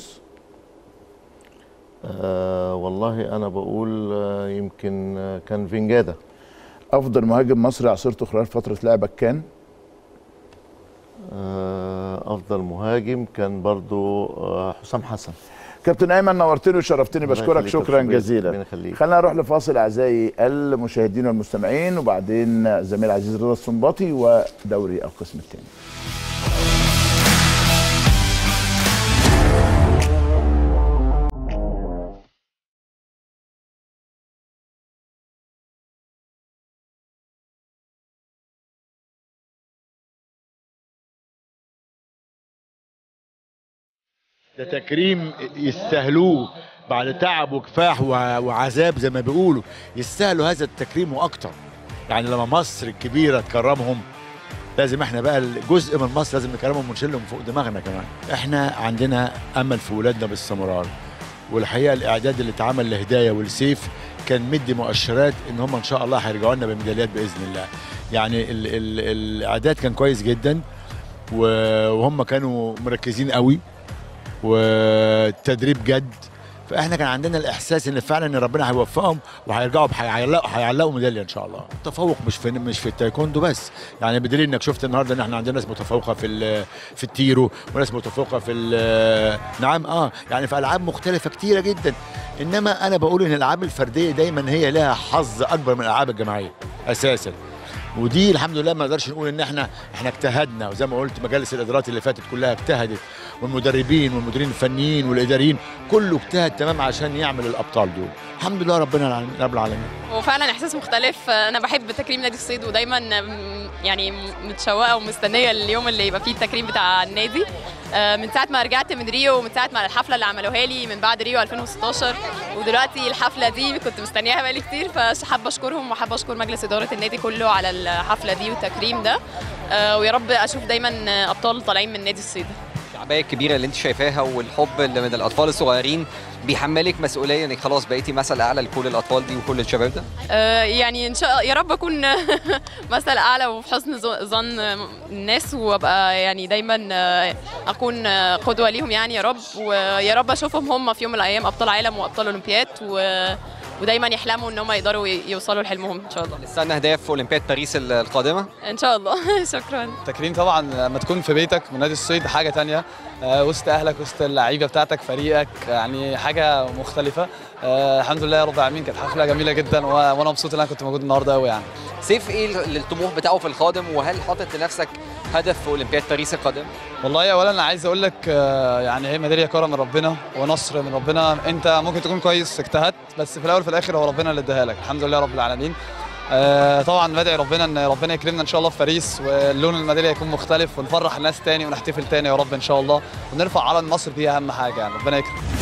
آه والله انا بقول آه يمكن آه كان فينجادا افضل مهاجم مصري عاصرته خلال فتره لعبك كان آه افضل مهاجم كان برضو آه حسام حسن كابتن ايمن نورتني وشرفتني الله بشكرك يخليك يا شكرا أستاذ ربنا جزيلا يخليك. خلينا نروح لفاصل اعزائي المشاهدين والمستمعين وبعدين زميل عزيز رضا السنباطي ودوري القسم الثاني ده تكريم يستاهلوه بعد تعب وكفاح وع- وعذاب زي ما بيقولوا يستاهلوا هذا التكريم واكتر يعني لما مصر الكبيره تكرمهم لازم احنا بقى جزء من مصر لازم نكرمهم ونشيلهم فوق دماغنا كمان احنا عندنا امل في ولادنا باستمرار والحقيقه الاعداد اللي اتعمل لهدايه والسيف كان مدي مؤشرات ان هم ان شاء الله هيرجعوا لنا بميداليات باذن الله يعني ال ال الاعداد كان كويس جدا و- وهم كانوا مركزين قوي والتدريب جد فاحنا كان عندنا الاحساس ان فعلا ان ربنا هيوفقهم وهيرجعوا بح- هيعلقوا هيعلقوا ميداليه ان شاء الله التفوق مش في مش في التايكوندو بس يعني بدليل انك شفت النهارده ان احنا عندنا ناس متفوقه في ال- في التيرو وناس متفوقه في ال- نعم اه يعني في العاب مختلفه كتيره جدا انما انا بقول ان الالعاب الفرديه دايما هي لها حظ اكبر من الالعاب الجماعيه اساسا ودي الحمد لله ما نقدرش نقول ان احنا احنا اجتهدنا وزي ما قلت مجالس الادارات اللي فاتت كلها اجتهدت والمدربين والمديرين الفنيين والاداريين كله اجتهد تمام عشان يعمل الابطال دول الحمد لله ربنا العالمين رب العالمين وفعلا احساس مختلف انا بحب تكريم نادي الصيد ودايما م- يعني متشوقه ومستنيه اليوم اللي يبقى فيه التكريم بتاع النادي آه، من ساعه ما رجعت من ريو ومن ساعه ما الحفله اللي عملوها لي من بعد ريو 2016 ودلوقتي الحفله دي كنت مستنياها بقالي كتير فحابه اشكرهم وحابه اشكر مجلس اداره النادي كله على الحفله دي والتكريم ده آه، ويا رب اشوف دايما ابطال طالعين من نادي الصيد الشعبيه الكبيره اللي انت شايفاها والحب اللي من الاطفال الصغيرين بيحملك مسؤوليه انك خلاص بقيتي مثل اعلى لكل الاطفال دي وكل الشباب ده آه، يعني ان شاء يا رب اكون مثل اعلى وفي حسن ظ- ظن الناس وابقى يعني دايما آه، اكون آه، قدوه ليهم يعني يا رب ويا رب اشوفهم هم في يوم من الايام ابطال عالم وابطال اولمبياد و... ودايما يحلموا ان هم يقدروا ي- يوصلوا لحلمهم ان شاء الله استنى اهداف في اولمبياد باريس ال- القادمه ان شاء الله شكرا تكريم طبعا لما تكون في بيتك من نادي الصيد حاجه تانية آه، وسط اهلك وسط اللعيبه بتاعتك فريقك يعني حاجه مختلفه آه، الحمد لله يا رب العالمين كانت حفله جميله جدا و- وانا مبسوط ان انا كنت موجود النهارده قوي يعني سيف ايه ال- الطموح بتاعه في القادم وهل حاطط لنفسك هدف في اولمبياد باريس القادمه والله اولا انا عايز اقول لك آه، يعني هي ميداليه كرم من ربنا ونصر من ربنا انت ممكن تكون كويس اجتهدت بس في الاول وفي الاخر هو ربنا اللي اداها لك الحمد لله رب العالمين آه، طبعا بدعي ربنا ان ربنا يكرمنا ان شاء الله في باريس ولون الميداليه يكون مختلف ونفرح الناس تاني ونحتفل تاني يا رب ان شاء الله ونرفع علم مصر دي اهم حاجه يعني ربنا يكرم